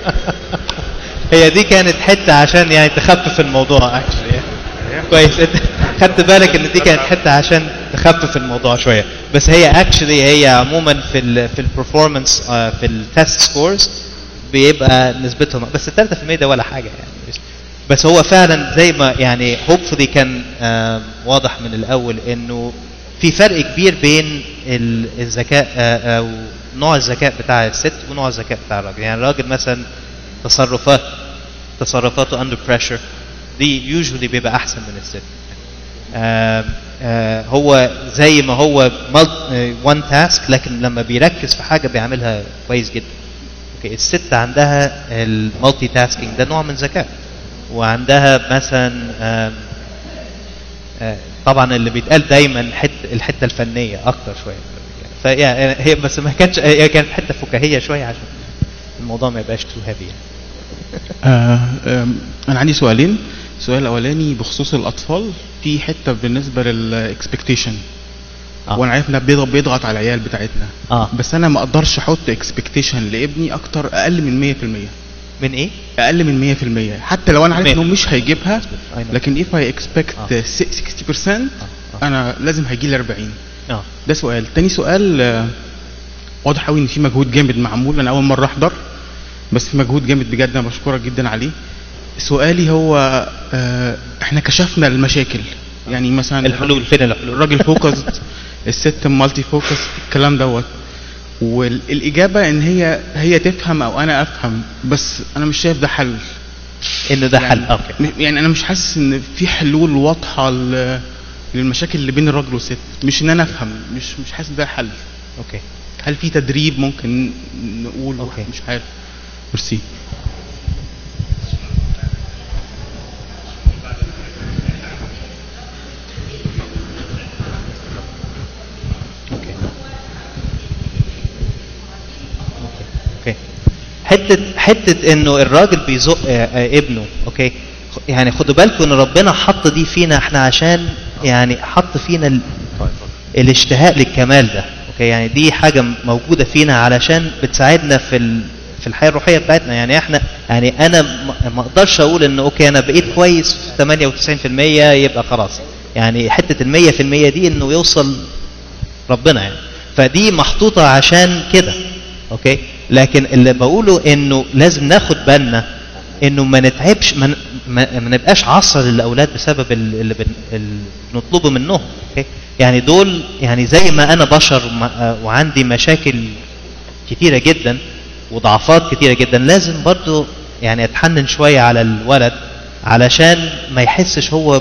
Speaker 1: هي دي كانت حته عشان يعني تخفف الموضوع اكشلي كويس انت خدت بالك ان دي كانت حته عشان تخفف الموضوع شويه بس هي اكشلي هي عموما في ال في البرفورمانس في التست سكورز بيبقى نسبتهم بس ال 3% ده ولا حاجه يعني بس- بس هو فعلا زي ما يعني هوبفully كان آم، واضح من الاول انه في فرق كبير بين ال- الذكاء آه، او نوع الذكاء بتاع الست ونوع الذكاء بتاع الراجل يعني الراجل مثلا تصرفات تصرفاته under pressure دي usually بيبقى احسن من الست آم، آه، هو زي ما هو وان تاسك لكن لما بيركز في حاجه بيعملها كويس جدا اوكي الست عندها المالتي تاسكينج ده نوع من ذكاء وعندها مثلا آم، آه، طبعا اللي بيتقال دايما حت الحته الفنيه اكتر شويه فهي هي بس ما كانتش هي كانت حته فكاهيه شويه عشان الموضوع ما يبقاش تو هيفي يعني.
Speaker 10: آه آم، انا عندي سؤالين السؤال الاولاني بخصوص الاطفال في حته بالنسبه للاكسبكتيشن
Speaker 1: آه.
Speaker 10: وانا عارف انها بيضغط, بيضغط على العيال بتاعتنا
Speaker 1: اه
Speaker 10: بس انا ما اقدرش احط اكسبكتيشن لابني اكتر اقل من 100%
Speaker 1: من ايه
Speaker 10: اقل من 100% حتى لو انا عارف
Speaker 1: تمام.
Speaker 10: انه مش هيجيبها
Speaker 1: I know.
Speaker 10: لكن if I expect
Speaker 1: آه.
Speaker 10: 60% انا لازم هيجي لي 40
Speaker 1: اه
Speaker 10: ده سؤال تاني سؤال آه، واضح قوي ان في مجهود جامد معمول انا اول مره احضر بس في مجهود جامد بجد انا بشكرك جدا عليه سؤالي هو آه، احنا كشفنا المشاكل يعني مثلا
Speaker 1: الحلول فين الحلول
Speaker 10: الراجل فوكس الست مالتي فوكس الكلام دوت والاجابه ان هي هي تفهم او انا افهم بس انا مش شايف ده حل
Speaker 1: انه ده حل
Speaker 10: يعني
Speaker 1: اوكي
Speaker 10: م- يعني انا مش حاسس ان في حلول واضحه ل- للمشاكل اللي بين الراجل والست مش ان انا افهم مش مش حاسس ده حل
Speaker 1: اوكي
Speaker 10: هل في تدريب ممكن نقول أوكي. مش عارف ميرسي
Speaker 1: اوكي حته حته انه الراجل بيزق آه، آه، ابنه اوكي خ- يعني خدوا بالكم ان ربنا حط دي فينا احنا عشان يعني حط فينا ال... الاشتهاء للكمال ده اوكي يعني دي حاجه موجوده فينا علشان بتساعدنا في ال... في الحياه الروحيه بتاعتنا يعني احنا يعني انا ما- ما اقدرش اقول ان اوكي انا بقيت كويس في 98% يبقى خلاص يعني حته ال 100% دي انه يوصل ربنا يعني فدي محطوطة عشان كده اوكي لكن اللي بقوله انه لازم ناخد بالنا انه ما نتعبش ما, ن- ما, ما نبقاش عصر للاولاد بسبب ال- اللي, بن اللي بنطلبه منهم اوكي يعني دول يعني زي ما انا بشر وما- وعندي مشاكل كتيرة جدا وضعفات كتيرة جدا لازم برضو يعني اتحنن شوية على الولد علشان ما يحسش هو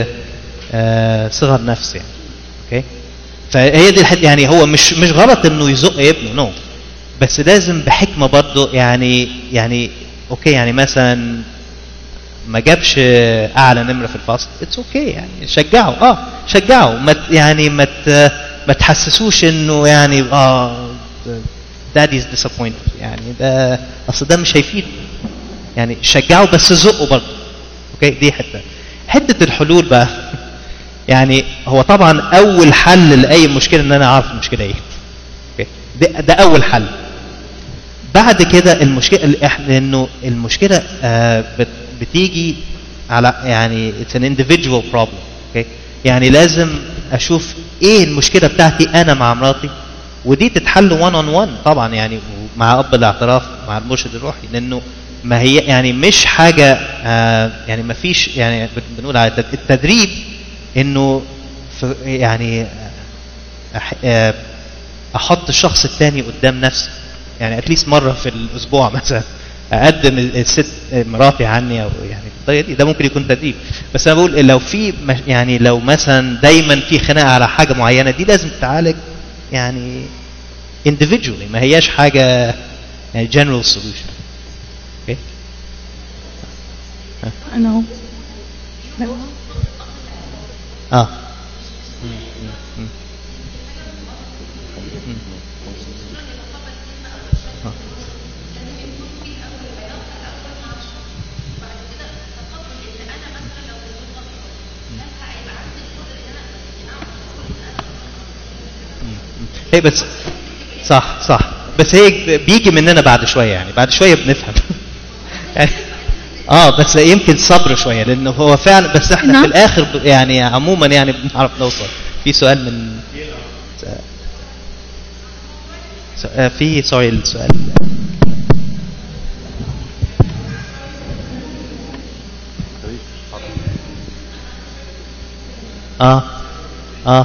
Speaker 1: بصغر نفس يعني اوكي فهي دي الحته يعني هو مش مش غلط انه يزق ابنه نو بس لازم بحكمه برضه يعني يعني اوكي يعني مثلا ما جابش اعلى نمره في الفصل اتس اوكي okay يعني شجعه اه شجعه ما ت- يعني ما ت- ما تحسسوش انه يعني اه داديز ديسابوينت يعني ده اصل ده مش هيفيد يعني شجعه بس زقه برضه اوكي دي حته حته الحلول بقى يعني هو طبعا اول حل لاي مشكله ان انا اعرف المشكله ايه اوكي ده, ده اول حل بعد كده المشكله اللي إحنا- انه المشكله آه بت- بتيجي على يعني اتس ان individual problem اوكي يعني لازم اشوف ايه المشكله بتاعتي انا مع مراتي ودي تتحل 1 اون 1 طبعا يعني مع اب الاعتراف مع المرشد الروحي لانه ما هي يعني مش حاجه آه يعني ما فيش يعني بن- بنقول على التد- التدريب انه في يعني أح- آه، احط الشخص الثاني قدام نفسي يعني اتليست مره في الاسبوع مثلا اقدم الست مراتي عني او يعني بالطريقه دي ده ممكن يكون تدريب بس انا بقول لو في مش- يعني لو مثلا دايما في خناقه على حاجه معينه دي لازم تتعالج يعني individually ما هياش حاجه يعني general solution اوكي
Speaker 5: انا اهو
Speaker 1: اه هي بس صح صح بس هي بيجي مننا بعد شويه يعني بعد شويه بنفهم يعني اه بس يمكن صبر شويه لانه هو فعلا بس احنا
Speaker 5: نعم.
Speaker 1: في الاخر ب- يعني عموما يعني بنعرف نوصل في سؤال من س- آه، في سوري السؤال اه اه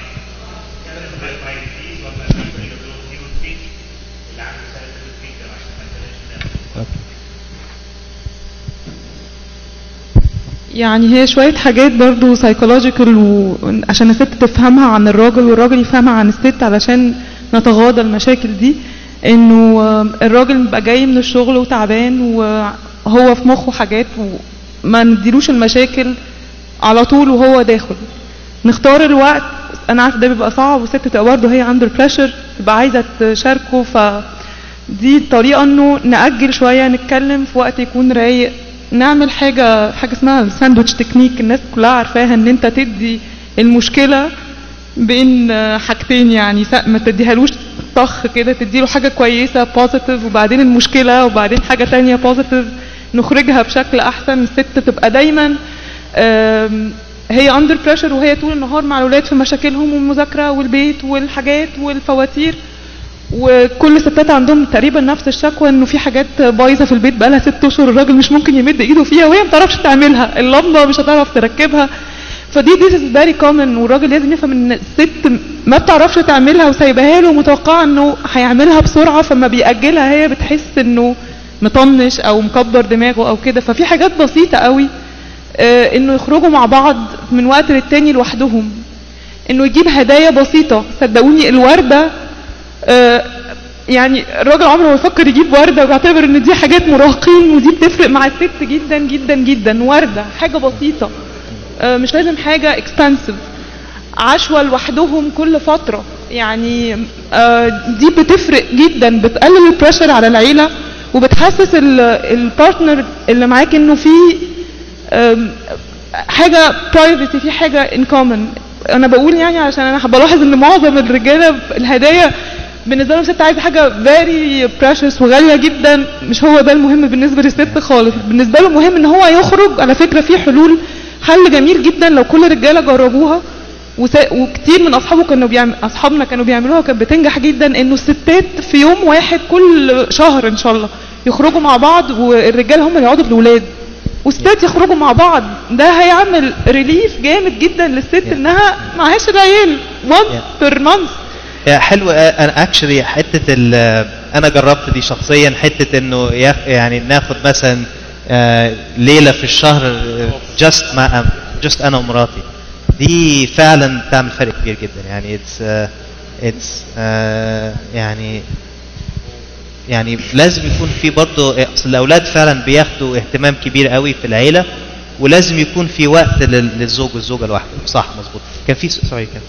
Speaker 5: يعني هي شوية حاجات برضو سايكولوجيكال وعشان الست تفهمها عن الراجل والراجل يفهمها عن الست علشان نتغاضى المشاكل دي انه آه، الراجل بيبقى جاي من الشغل وتعبان وهو في مخه حاجات وما نديلوش المشاكل على طول وهو داخل نختار الوقت انا عارفه ده بيبقى صعب والست تبقى برضه هي اندر بريشر تبقى عايزه تشاركه ف دي طريقه انه ناجل شويه نتكلم في وقت يكون رايق نعمل حاجه حاجه اسمها الساندوتش تكنيك الناس كلها عارفاها ان انت تدي المشكله بين آه، حاجتين يعني س- ما تديهالوش طخ كده تديله حاجه كويسه بوزيتيف وبعدين المشكله وبعدين حاجه تانية بوزيتيف نخرجها بشكل احسن الست تبقى دايما آم، هي اندر بريشر وهي طول النهار مع الاولاد في مشاكلهم والمذاكره والبيت والحاجات والفواتير وكل الستات عندهم تقريبا نفس الشكوى انه في حاجات بايظه في البيت بقالها ست اشهر الراجل مش ممكن يمد ايده فيها وهي ما بتعرفش تعملها اللمبه مش هتعرف تركبها فدي this is very common والراجل لازم يفهم ان الست ما بتعرفش تعملها وسايباها له ومتوقعه انه هيعملها بسرعه فما بيأجلها هي بتحس انه مطنش او مكبر دماغه او كده ففي حاجات بسيطه قوي آه، انه يخرجوا مع بعض من وقت للتاني لوحدهم انه يجيب هدايا بسيطه صدقوني الورده آه، يعني الراجل عمره ما يفكر يجيب ورده وبيعتبر ان دي حاجات مراهقين ودي بتفرق مع الست جدا جدا جدا ورده حاجه بسيطه آه، مش لازم حاجه اكسبنسيف عشوة لوحدهم كل فترة يعني آه، دي بتفرق جدا بتقلل البريشر على العيلة وبتحسس ال- البارتنر اللي معاك انه في آم، حاجة برايفسي في حاجة ان كومن انا بقول يعني عشان انا بلاحظ ان معظم الرجالة الهدايا بالنسبة لهم ست عايزة حاجة very precious وغالية جدا مش هو ده المهم بالنسبة للست خالص بالنسبة له مهم ان هو يخرج على فكرة في حلول حل جميل جدا لو كل الرجالة جربوها وسا- وكتير من اصحابه كانوا بيعمل اصحابنا كانوا بيعملوها كانت بتنجح جدا انه الستات في يوم واحد كل شهر ان شاء الله يخرجوا مع بعض والرجال هم اللي يقعدوا بالولاد والستات يخرجوا مع بعض ده هيعمل ريليف جامد جدا للست انها معهاش العيال once per month
Speaker 1: يا حلو انا اكشلي حته ال- انا جربت دي شخصيا حته انه ياخ- يعني ناخد مثلا آه، ليله في الشهر جاست مع جاست انا ومراتي دي فعلا بتعمل فرق كبير جدا يعني اتس اتس يعني يعني لازم يكون في برضه اصل الاولاد فعلا بياخدوا اهتمام كبير قوي في العيله ولازم يكون في وقت لل- للزوج والزوجه لوحدهم صح مظبوط كان في سوري كان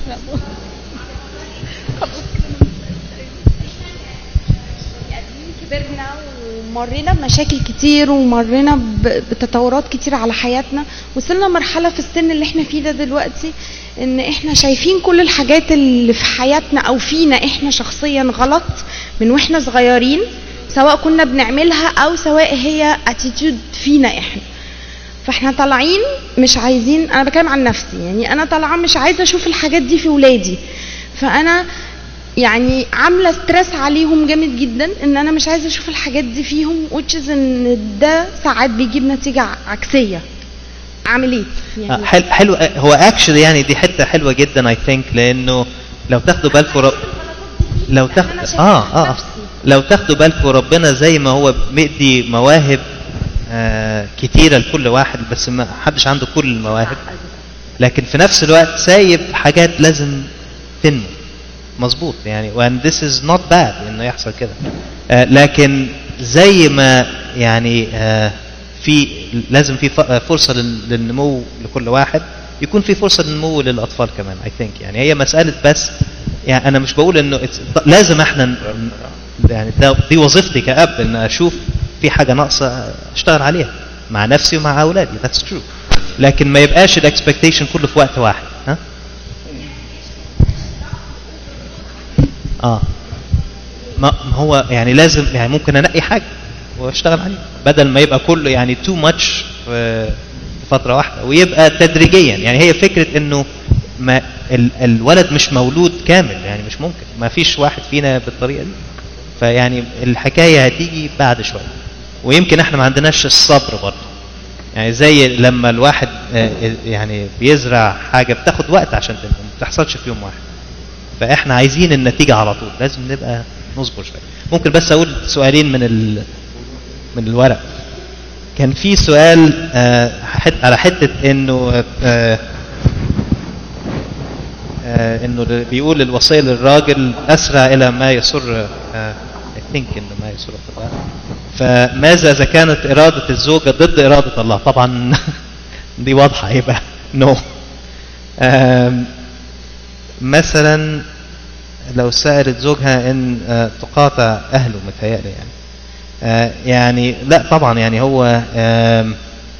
Speaker 3: كبرنا ومرينا بمشاكل كتير ومرينا ب- بتطورات كتير على حياتنا وصلنا مرحلة في السن اللي احنا فيه ده دلوقتي ان احنا شايفين كل الحاجات اللي في حياتنا او فينا احنا شخصيا غلط من واحنا صغيرين سواء كنا بنعملها او سواء هي اتيتيود فينا احنا فاحنا طالعين مش عايزين انا بتكلم عن نفسي يعني انا طالعه مش عايزه اشوف الحاجات دي في ولادي فانا يعني عامله ستريس عليهم جامد جدا ان انا مش عايزه اشوف الحاجات دي فيهم which is ان ده ساعات بيجيب نتيجه عكسيه اعمل ايه
Speaker 1: آه، حلو حلو آه، هو اكشلي يعني دي حته حلوه جدا اي ثينك لانه لو تاخدوا بالكم رب... لو تاخد اه اه لو تاخدوا بالكم ربنا زي ما هو مدي مواهب آه كتيره لكل واحد بس ما حدش عنده كل المواهب لكن في نفس الوقت سايب حاجات لازم تنمو مظبوط يعني وان this is not bad انه يحصل كده آه لكن زي ما يعني آه في لازم في ف- فرصه لل- للنمو لكل واحد يكون في فرصه للنمو للاطفال كمان اي ثينك يعني هي مساله بس يعني انا مش بقول انه it's- لازم احنا ن- يعني ده دي وظيفتي كاب ان اشوف في حاجه ناقصه اشتغل عليها مع نفسي ومع اولادي that's true لكن ما يبقاش الاكسبكتيشن كله في وقت واحد ها اه ما ما هو يعني لازم يعني ممكن انقي حاجه واشتغل عليها بدل ما يبقى كله يعني تو ماتش في فتره واحده ويبقى تدريجيا يعني هي فكره انه ما ال الولد مش مولود كامل يعني مش ممكن ما فيش واحد فينا بالطريقه دي فيعني الحكايه هتيجي بعد شويه ويمكن احنا ما عندناش الصبر برضه يعني زي لما الواحد آه، يعني بيزرع حاجه بتاخد وقت عشان تنمو ما بتحصلش في يوم واحد فاحنا عايزين النتيجه على طول لازم نبقى نصبر شويه ممكن بس اقول سؤالين من ال... من الورق كان في سؤال آه، حت- على حته انه آه، آه، انه اللي بيقول الوصيه للراجل اسرع الى ما يسر اي ثينك انه ما يسر الله فماذا اذا كانت اراده الزوجه ضد اراده الله طبعا دي واضحه يبقى نو مثلا لو سألت زوجها ان آه، تقاطع اهله متهيألي يعني آه، يعني لا طبعا يعني هو آم،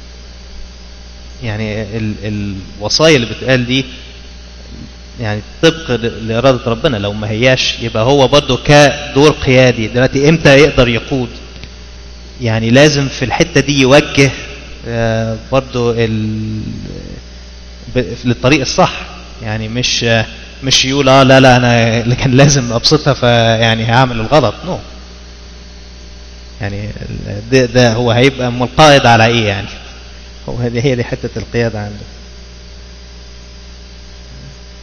Speaker 1: يعني ال- الوصايا اللي بتقال دي يعني طبق ل- لإرادة ربنا لو ما هياش يبقى هو برضه كدور قيادي دلوقتي امتى يقدر يقود يعني لازم في الحتة دي يوجه آه، برضه ال- ب- للطريق الصح يعني مش آه، مش يقول اه لا لا انا اللي كان لازم ابسطها فيعني هعمل الغلط نو no. يعني ال- ده, ده هو هيبقى أم القائد على ايه يعني هو هذه هي دي حته القياده عنده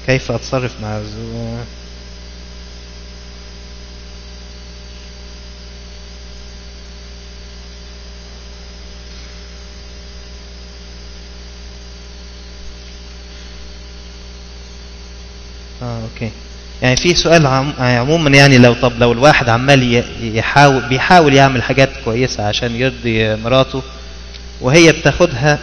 Speaker 1: كيف اتصرف مع الزوج اه اوكي يعني في سؤال عم... عموما يعني لو طب لو الواحد عمال ي- يحاول بيحاول يعمل حاجات كويسة عشان يرضي مراته وهي بتاخدها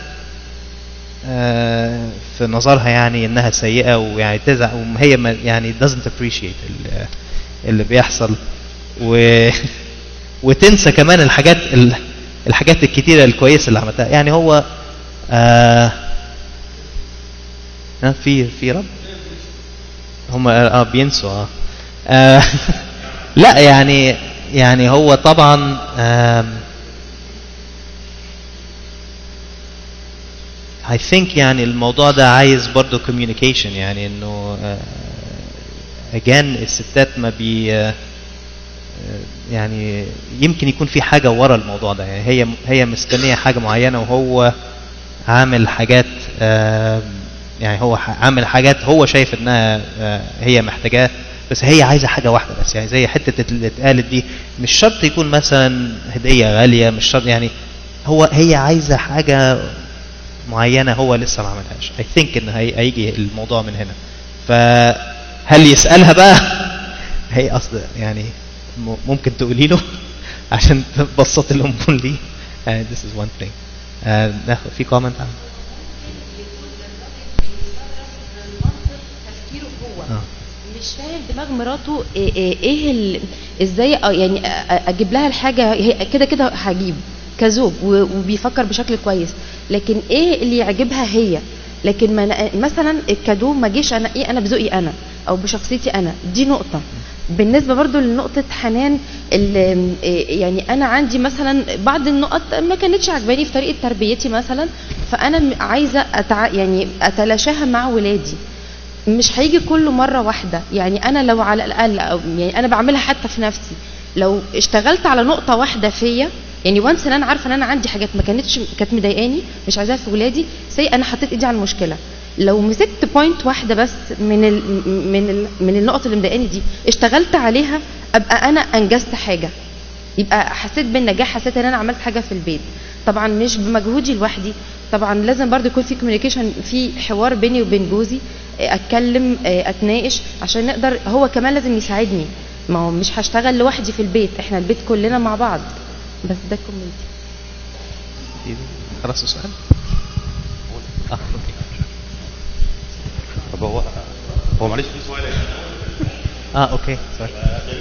Speaker 1: آه، في نظرها يعني انها سيئة ويعني تزعل وهي ما- يعني doesn't appreciate ال- اللي بيحصل و وتنسى كمان الحاجات ال- الحاجات الكتيرة الكويسة اللي عملتها يعني هو آه ها في في رب هم اه بينسوا اه, آه لا يعني يعني هو طبعا آم I think يعني الموضوع ده عايز برضو communication يعني انه آه again الستات ما بي آه يعني يمكن يكون في حاجة ورا الموضوع ده يعني هي هي مستنية حاجة معينة وهو عامل حاجات آه يعني هو ح- عامل حاجات هو شايف انها آه هي محتاجاه بس هي عايزة حاجة واحدة بس يعني زي حتة اللي اتقالت دي مش شرط يكون مثلا هدية غالية مش شرط يعني هو هي عايزة حاجة معينة هو لسه ما عملهاش I think ان هي- هيجي الموضوع من هنا فهل يسألها بقى هي اصل يعني م- ممكن تقولي له عشان تبسط الامور دي uh, this is one thing uh, ناخد في comment عن آه.
Speaker 2: مش فاهم دماغ مراته ايه, إيه, إيه ال... ازاي آه يعني أ- أ- اجيب لها الحاجه هي كده كده هجيب كزوج و- وبيفكر بشكل كويس لكن ايه اللي يعجبها هي لكن ما أنا- مثلا الكادو ما جيش انا ايه انا بذوقي انا او بشخصيتي انا دي نقطه بالنسبه برضو لنقطه حنان ال- إيه يعني انا عندي مثلا بعض النقط ما كانتش عجباني في طريقه تربيتي مثلا فانا م- عايزه أتع... يعني اتلاشاها مع ولادي مش هيجي كله مرة واحدة يعني أنا لو على الأقل أو يعني أنا بعملها حتى في نفسي لو اشتغلت على نقطة واحدة فيا يعني وانس ان انا عارفه ان انا عندي حاجات ما كانتش كانت مضايقاني مش عايزاها في ولادي سي انا حطيت ايدي على المشكله لو مسكت بوينت واحده بس من ال من ال من النقط اللي مضايقاني دي اشتغلت عليها ابقى انا انجزت حاجه يبقى حسيت بالنجاح حسيت ان انا عملت حاجه في البيت طبعا مش بمجهودي لوحدي طبعا لازم برضو يكون في كوميونيكيشن في حوار بيني وبين جوزي آه، اتكلم آه، اتناقش عشان نقدر هو كمان لازم يساعدني ما هو مش هشتغل لوحدي في البيت احنا البيت كلنا مع بعض بس ده كومنتي
Speaker 1: خلاص السؤال اه اوكي
Speaker 6: طب هو هو معلش في سؤال
Speaker 1: اه اوكي سوري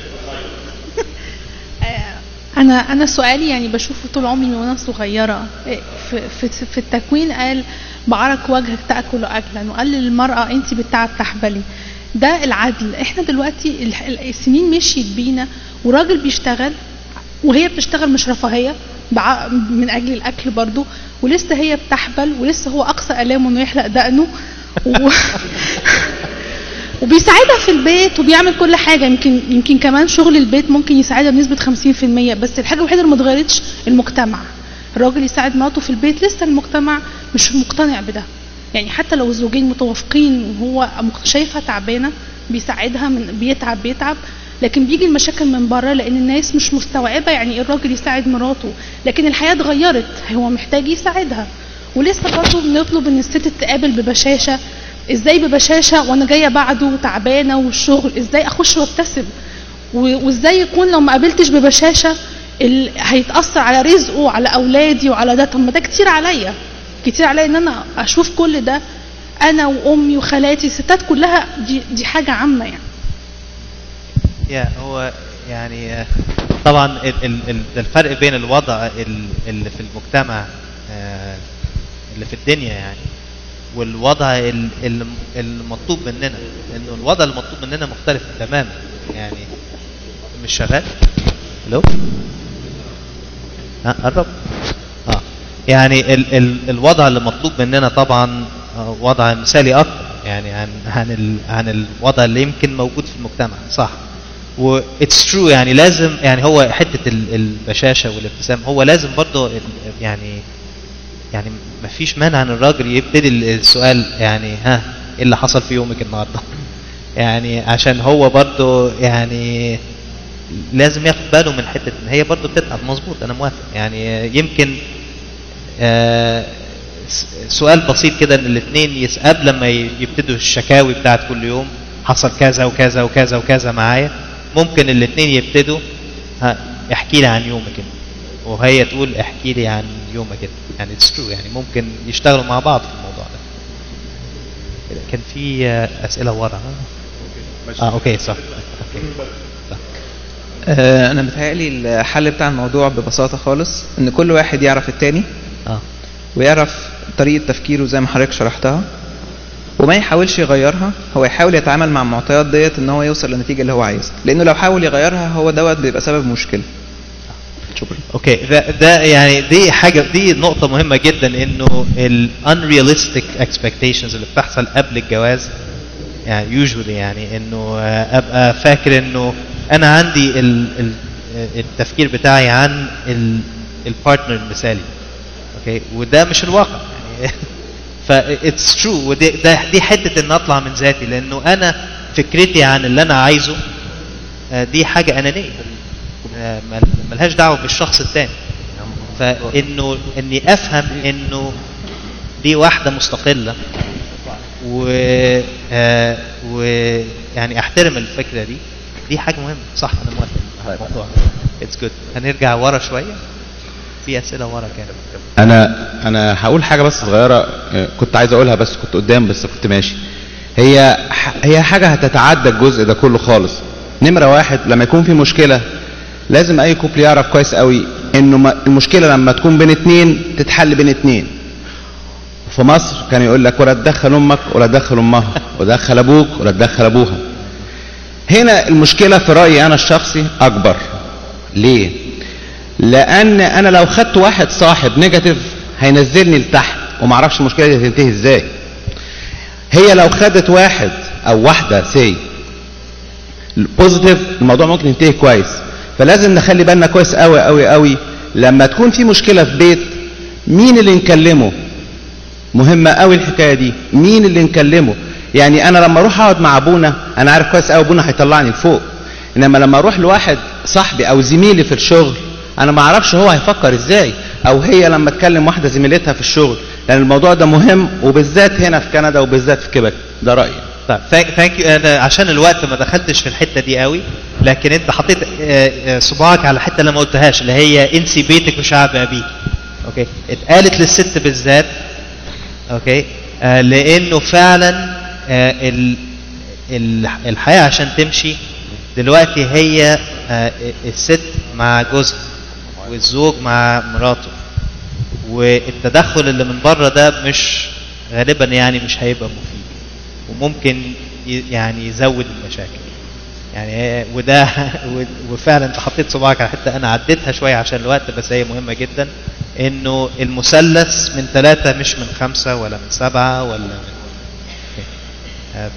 Speaker 11: انا انا سؤالي يعني بشوفه طول عمري من وانا صغيره إيه، في في في التكوين قال بعرق وجهك تاكل اكلا وقال للمراه انت بالتعب تحبلي ده العدل احنا دلوقتي الح- ال- السنين مشيت بينا وراجل بيشتغل وهي بتشتغل مش رفاهيه بع- من اجل الاكل برضو ولسه هي بتحبل ولسه هو اقصى الامه انه يحلق دقنه و... وبيساعدها في البيت وبيعمل كل حاجه يمكن يمكن كمان شغل البيت ممكن يساعدها بنسبه 50% بس الحاجه الوحيده اللي ما اتغيرتش المجتمع الراجل يساعد مراته في البيت لسه المجتمع مش مقتنع بده يعني حتى لو الزوجين متوافقين وهو مق- شايفها تعبانه بيساعدها من بيتعب بيتعب لكن بيجي المشاكل من بره لان الناس مش مستوعبه يعني ايه الراجل يساعد مراته لكن الحياه اتغيرت هو محتاج يساعدها ولسه برضه بنطلب ان الست تتقابل ببشاشه ازاي ببشاشه وانا جايه بعده تعبانه والشغل ازاي اخش وابتسم و- وازاي يكون لو ما قابلتش ببشاشه ال... هيتاثر على رزقه وعلى اولادي وعلى ده طب ما ده كتير عليا كتير عليا ان انا اشوف كل ده انا وامي وخالاتي الستات كلها دي دي حاجه عامه يعني
Speaker 1: يا هو يعني آه، طبعا ال- ال- ال- الفرق بين الوضع ال- اللي في المجتمع آه، اللي في الدنيا يعني والوضع ال- ال- المطلوب مننا انه الوضع المطلوب مننا مختلف تماما يعني مش شغال الو ها قرب اه يعني ال ال الوضع اللي مطلوب مننا طبعا آه، وضع مثالي اكتر يعني عن عن ال عن الوضع اللي يمكن موجود في المجتمع صح و اتس ترو يعني لازم يعني هو حته ال- البشاشه والابتسام هو لازم برضه ال- يعني يعني ما فيش مانع ان الراجل يبتدي ال- السؤال يعني ها ايه اللي حصل في يومك النهارده يعني عشان هو برضو يعني لازم ياخد باله من حته ان هي برضو بتتعب مظبوط انا موافق يعني يمكن آه، س- سؤال بسيط كده ان الاثنين قبل لما ي- يبتدوا الشكاوي بتاعت كل يوم حصل كذا وكذا وكذا وكذا معايا ممكن الاثنين يبتدوا ها احكي لي عن يومك انت وهي تقول احكي لي عن يومك انت يعني اتس ترو يعني ممكن يشتغلوا مع بعض في الموضوع ده كان في آه، اسئله ورا ها؟ اه اوكي صح اوكي
Speaker 12: آه، انا متهيألي الحل بتاع الموضوع ببساطة خالص ان كل واحد يعرف التاني
Speaker 1: اه
Speaker 12: ويعرف طريقة تفكيره زي ما حضرتك شرحتها وما يحاولش يغيرها هو يحاول يتعامل مع المعطيات ديت ان هو يوصل للنتيجة اللي هو عايزها لانه لو حاول يغيرها هو دوت بيبقى سبب مشكلة شكرا
Speaker 1: اوكي ده ده يعني دي حاجه دي نقطه مهمه جدا انه ال unrealistic expectations اللي بتحصل قبل الجواز يعني usually يعني انه آه، ابقى فاكر انه انا عندي ال ال التفكير بتاعي عن ال البارتنر المثالي اوكي وده مش الواقع يعني ف it's true ودي ده دي حته ان اطلع من ذاتي لانه انا فكرتي عن اللي انا عايزه آه، دي حاجه انانيه آه، مل- ملهاش دعوه بالشخص الثاني فانه اني افهم انه دي واحده مستقله و آه، ويعني احترم الفكره دي دي حاجه مهمه صح انا موافق على الموضوع اتس جود هنرجع ورا شويه في اسئله ورا كده
Speaker 13: انا انا هقول حاجه بس صغيره آه، كنت عايز اقولها بس كنت قدام بس كنت ماشي هي ح- هي حاجه هتتعدى الجزء ده كله خالص نمره واحد لما يكون في مشكله لازم اي كوبل يعرف كويس قوي انه ما- المشكله لما تكون بين اتنين تتحل بين اتنين في مصر كان يقول لك ولا تدخل امك ولا تدخل امها ولا تدخل ابوك ولا تدخل ابوها هنا المشكله في رايي انا الشخصي اكبر ليه لان انا لو خدت واحد صاحب نيجاتيف هينزلني لتحت ومعرفش المشكله دي هتنتهي ازاي هي لو خدت واحد او واحده سي بوزيتيف الموضوع ممكن ينتهي كويس فلازم نخلي بالنا كويس قوي قوي قوي لما تكون في مشكله في بيت مين اللي نكلمه مهمه قوي الحكايه دي مين اللي نكلمه يعني انا لما اروح اقعد مع ابونا انا عارف كويس قوي ابونا هيطلعني لفوق انما لما اروح لواحد صاحبي او زميلي في الشغل انا ما اعرفش هو هيفكر ازاي او هي لما تكلم واحده زميلتها في الشغل لان الموضوع ده مهم وبالذات هنا في كندا وبالذات في كيبك ده رايي
Speaker 1: طيب ثانك يو انا عشان الوقت ما دخلتش في الحته دي قوي لكن انت حطيت آه، آه، صباعك على الحته اللي ما قلتهاش اللي هي انسي بيتك وشعب ابيك اوكي اتقالت للست بالذات اوكي آه لانه فعلا آه ال ال الحياه عشان تمشي دلوقتي هي آه الست مع جوزها والزوج مع مراته والتدخل اللي من بره ده مش غالبا يعني مش هيبقى مفيد وممكن ي- يعني يزود المشاكل يعني هي- وده و- وفعلا انت حطيت صباعك على حته انا عديتها شويه عشان الوقت بس هي مهمه جدا انه المثلث من ثلاثه مش من خمسه ولا من سبعه ولا من أوكي. آه،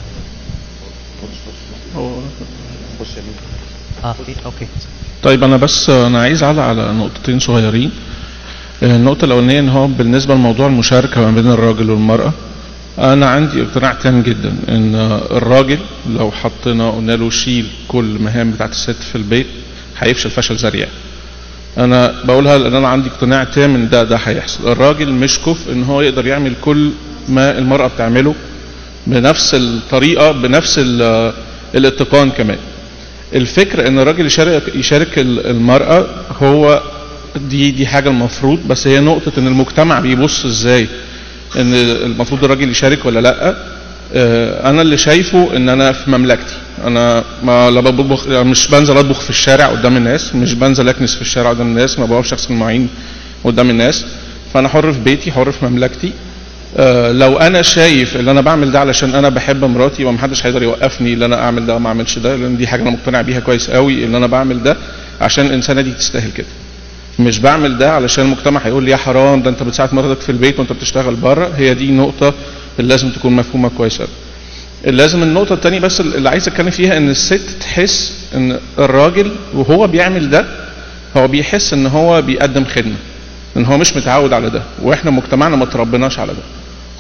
Speaker 1: اه في اوكي
Speaker 14: طيب انا بس انا عايز اعلق على نقطتين صغيرين النقطة الأولانية إن هو بالنسبة لموضوع المشاركة ما بين الراجل والمرأة أنا عندي اقتناع تام جدا إن الراجل لو حطينا قلنا له شيل كل المهام بتاعت الست في البيت هيفشل فشل ذريع. أنا بقولها لأن أنا عندي اقتناع تام إن ده ده هيحصل. الراجل مش كفء إن هو يقدر يعمل كل ما المرأة بتعمله بنفس الطريقة بنفس ال- الاتقان كمان. الفكرة ان الراجل يشارك يشارك ال- المرأة هو دي دي حاجة المفروض بس هي نقطة ان المجتمع بيبص ازاي ان المفروض الراجل يشارك ولا لا آه، انا اللي شايفه ان انا في مملكتي انا ما لا بطبخ يعني مش بنزل اطبخ في الشارع قدام الناس مش بنزل اكنس في الشارع قدام الناس ما بقفش اغسل المواعين قدام الناس فانا حر في بيتي حر في مملكتي آه، لو انا شايف ان انا بعمل ده علشان انا بحب مراتي ومحدش هيقدر يوقفني ان انا اعمل ده وما اعملش ده لان دي حاجه انا مقتنع بيها كويس قوي ان انا بعمل ده عشان الانسانه دي تستاهل كده مش بعمل ده علشان المجتمع هيقول لي يا حرام ده انت بتساعد مراتك في البيت وانت بتشتغل بره هي دي نقطه اللي لازم تكون مفهومه كويس قوي لازم النقطه الثانيه بس اللي عايز اتكلم فيها ان الست تحس ان الراجل وهو بيعمل ده هو بيحس ان هو بيقدم خدمه ان هو مش متعود على ده واحنا مجتمعنا ما تربناش على ده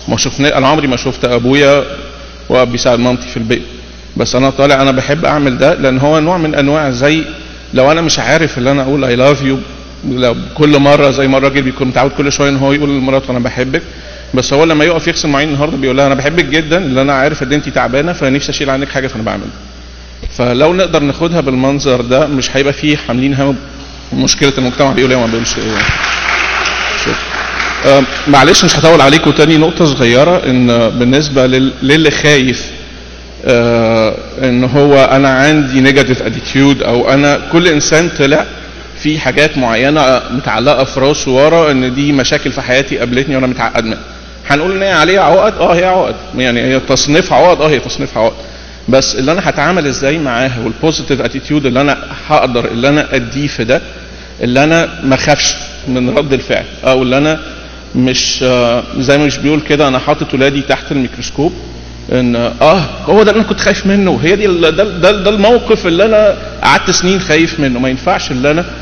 Speaker 14: ما شفنا انا عمري ما شفت ابويا واقف بيساعد مامتي في البيت بس انا طالع انا بحب اعمل ده لان هو نوع من انواع زي لو انا مش عارف اللي انا اقول اي لاف يو كل مره زي ما الراجل بيكون متعود كل شويه ان هو يقول لمراته انا بحبك بس هو لما يقف يغسل مواعين النهارده بيقول لها انا بحبك جدا لان انا عارف ان انت تعبانه فنفسي اشيل عنك حاجه فانا بعمل فلو نقدر ناخدها بالمنظر ده مش هيبقى فيه حاملين هم مشكله المجتمع بيقول ايه وما بيقولش ايه شكرا. آه، معلش مش هطول عليكم تاني نقطة صغيرة ان آه، بالنسبة لل- للي خايف آه، ان هو انا عندي نيجاتيف اتيتيود او انا كل انسان طلع في حاجات معينة متعلقة في راسه ورا ان دي مشاكل في حياتي قابلتني وانا متعقد منها هنقول ان هي عليها عقد اه هي عقد يعني هي تصنيف عقد اه هي تصنيف عقد بس اللي انا هتعامل ازاي معاها والبوزيتيف اتيتيود اللي انا هقدر اللي انا اديه في ده اللي انا ما اخافش من رد الفعل او اللي انا مش آه، زي ما مش بيقول كده انا حاطط ولادي تحت الميكروسكوب ان اه هو ده اللي انا كنت خايف منه هي دي ال- ده, ده, ده الموقف اللي انا قعدت سنين خايف منه ما ينفعش اللي انا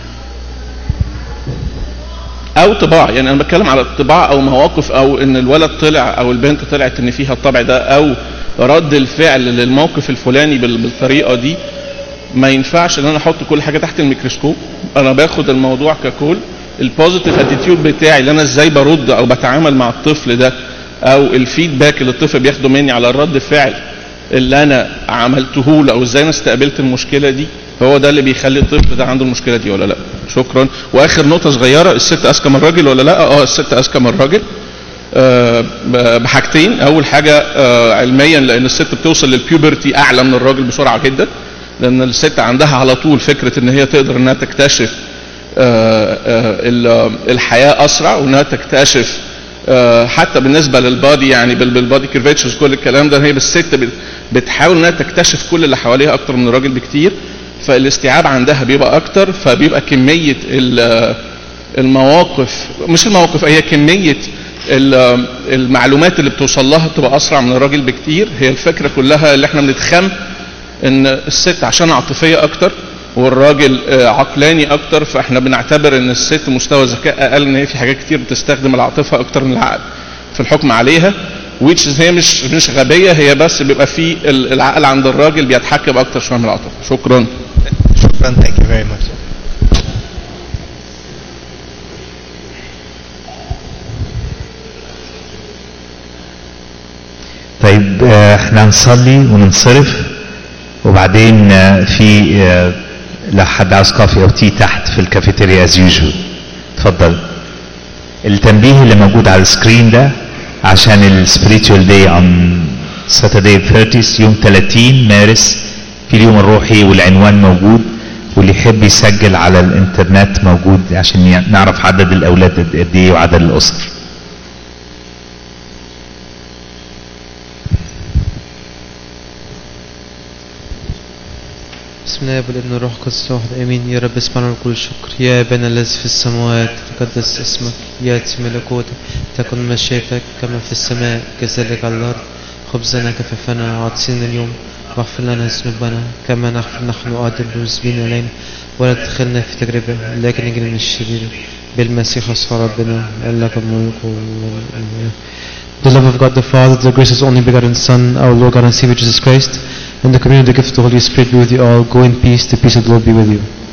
Speaker 14: او طباع يعني انا بتكلم على طباع او مواقف او ان الولد طلع او البنت طلعت ان فيها الطبع ده او رد الفعل للموقف الفلاني بال- بالطريقه دي ما ينفعش ان انا احط كل حاجه تحت الميكروسكوب انا باخد الموضوع ككل البوزيتيف اتيتيود بتاعي اللي انا ازاي برد او بتعامل مع الطفل ده او الفيدباك اللي الطفل بياخده مني على الرد فعل اللي انا عملته له او ازاي انا استقبلت المشكله دي هو ده اللي بيخلي الطفل ده عنده المشكله دي ولا لا شكرا واخر نقطه صغيره الست اذكى من الراجل ولا لا اه الست اذكى من الراجل آه، ب- بحاجتين اول حاجه آه، علميا لان الست بتوصل للبيوبرتي اعلى من الراجل بسرعه جدا لان الست عندها على طول فكره ان هي تقدر انها تكتشف آه، آه، ال- الحياه اسرع وانها تكتشف آه، حتى بالنسبه للبادي يعني بال- بالبادي كيرفيتشرز كل الكلام ده هي بالست بت- بتحاول انها تكتشف كل اللي حواليها اكتر من الراجل بكتير فالاستيعاب عندها بيبقى اكتر فبيبقى كميه ال- المواقف مش المواقف هي كميه ال- المعلومات اللي بتوصل لها بتبقى اسرع من الراجل بكتير هي الفكره كلها اللي احنا بنتخم ان الست عشان عاطفيه اكتر والراجل آه، عقلاني اكتر فاحنا بنعتبر ان الست مستوى ذكاء اقل ان هي في حاجات كتير بتستخدم العاطفه اكتر من العقل في الحكم عليها which is هي مش مش غبيه هي بس بيبقى في ال- العقل عند الراجل بيتحكم اكتر شويه من العاطفه شكرا
Speaker 1: شكرا thank you very much
Speaker 15: طيب آه، احنا هنصلي وننصرف وبعدين آه، في آه، لو حد عاوز كافي او تي تحت في الكافيتيريا از يوجوال اتفضل التنبيه اللي موجود على السكرين ده عشان السبiritual داي on ساترداي 30 يوم 30 مارس في اليوم الروحي والعنوان موجود واللي يحب يسجل على الانترنت موجود عشان ي- نعرف عدد الاولاد قد قد ايه وعدد الاسر
Speaker 16: بسم الله والابن والروح القدس واحد امين يا رب اسمعنا ونقول الشكر يا ابانا الذي في السماوات تقدس اسمك ياتي ملكوتك تكن مشيئتك كما في السماء كذلك على الارض خبزنا كفافنا اعطينا اليوم واغفر لنا ذنوبنا كما نغفر نحن ايضا المذنبين الينا ولا تدخلنا في تجربه لكن نجنا من الشرير بالمسيح يسوع ربنا لك الملك والملك The love of God the Father, the grace of His only begotten Son, our Lord God and Savior Jesus Christ, and the communion of the gift of the Holy Spirit be with you all. Go in peace. The peace of the Lord be with you.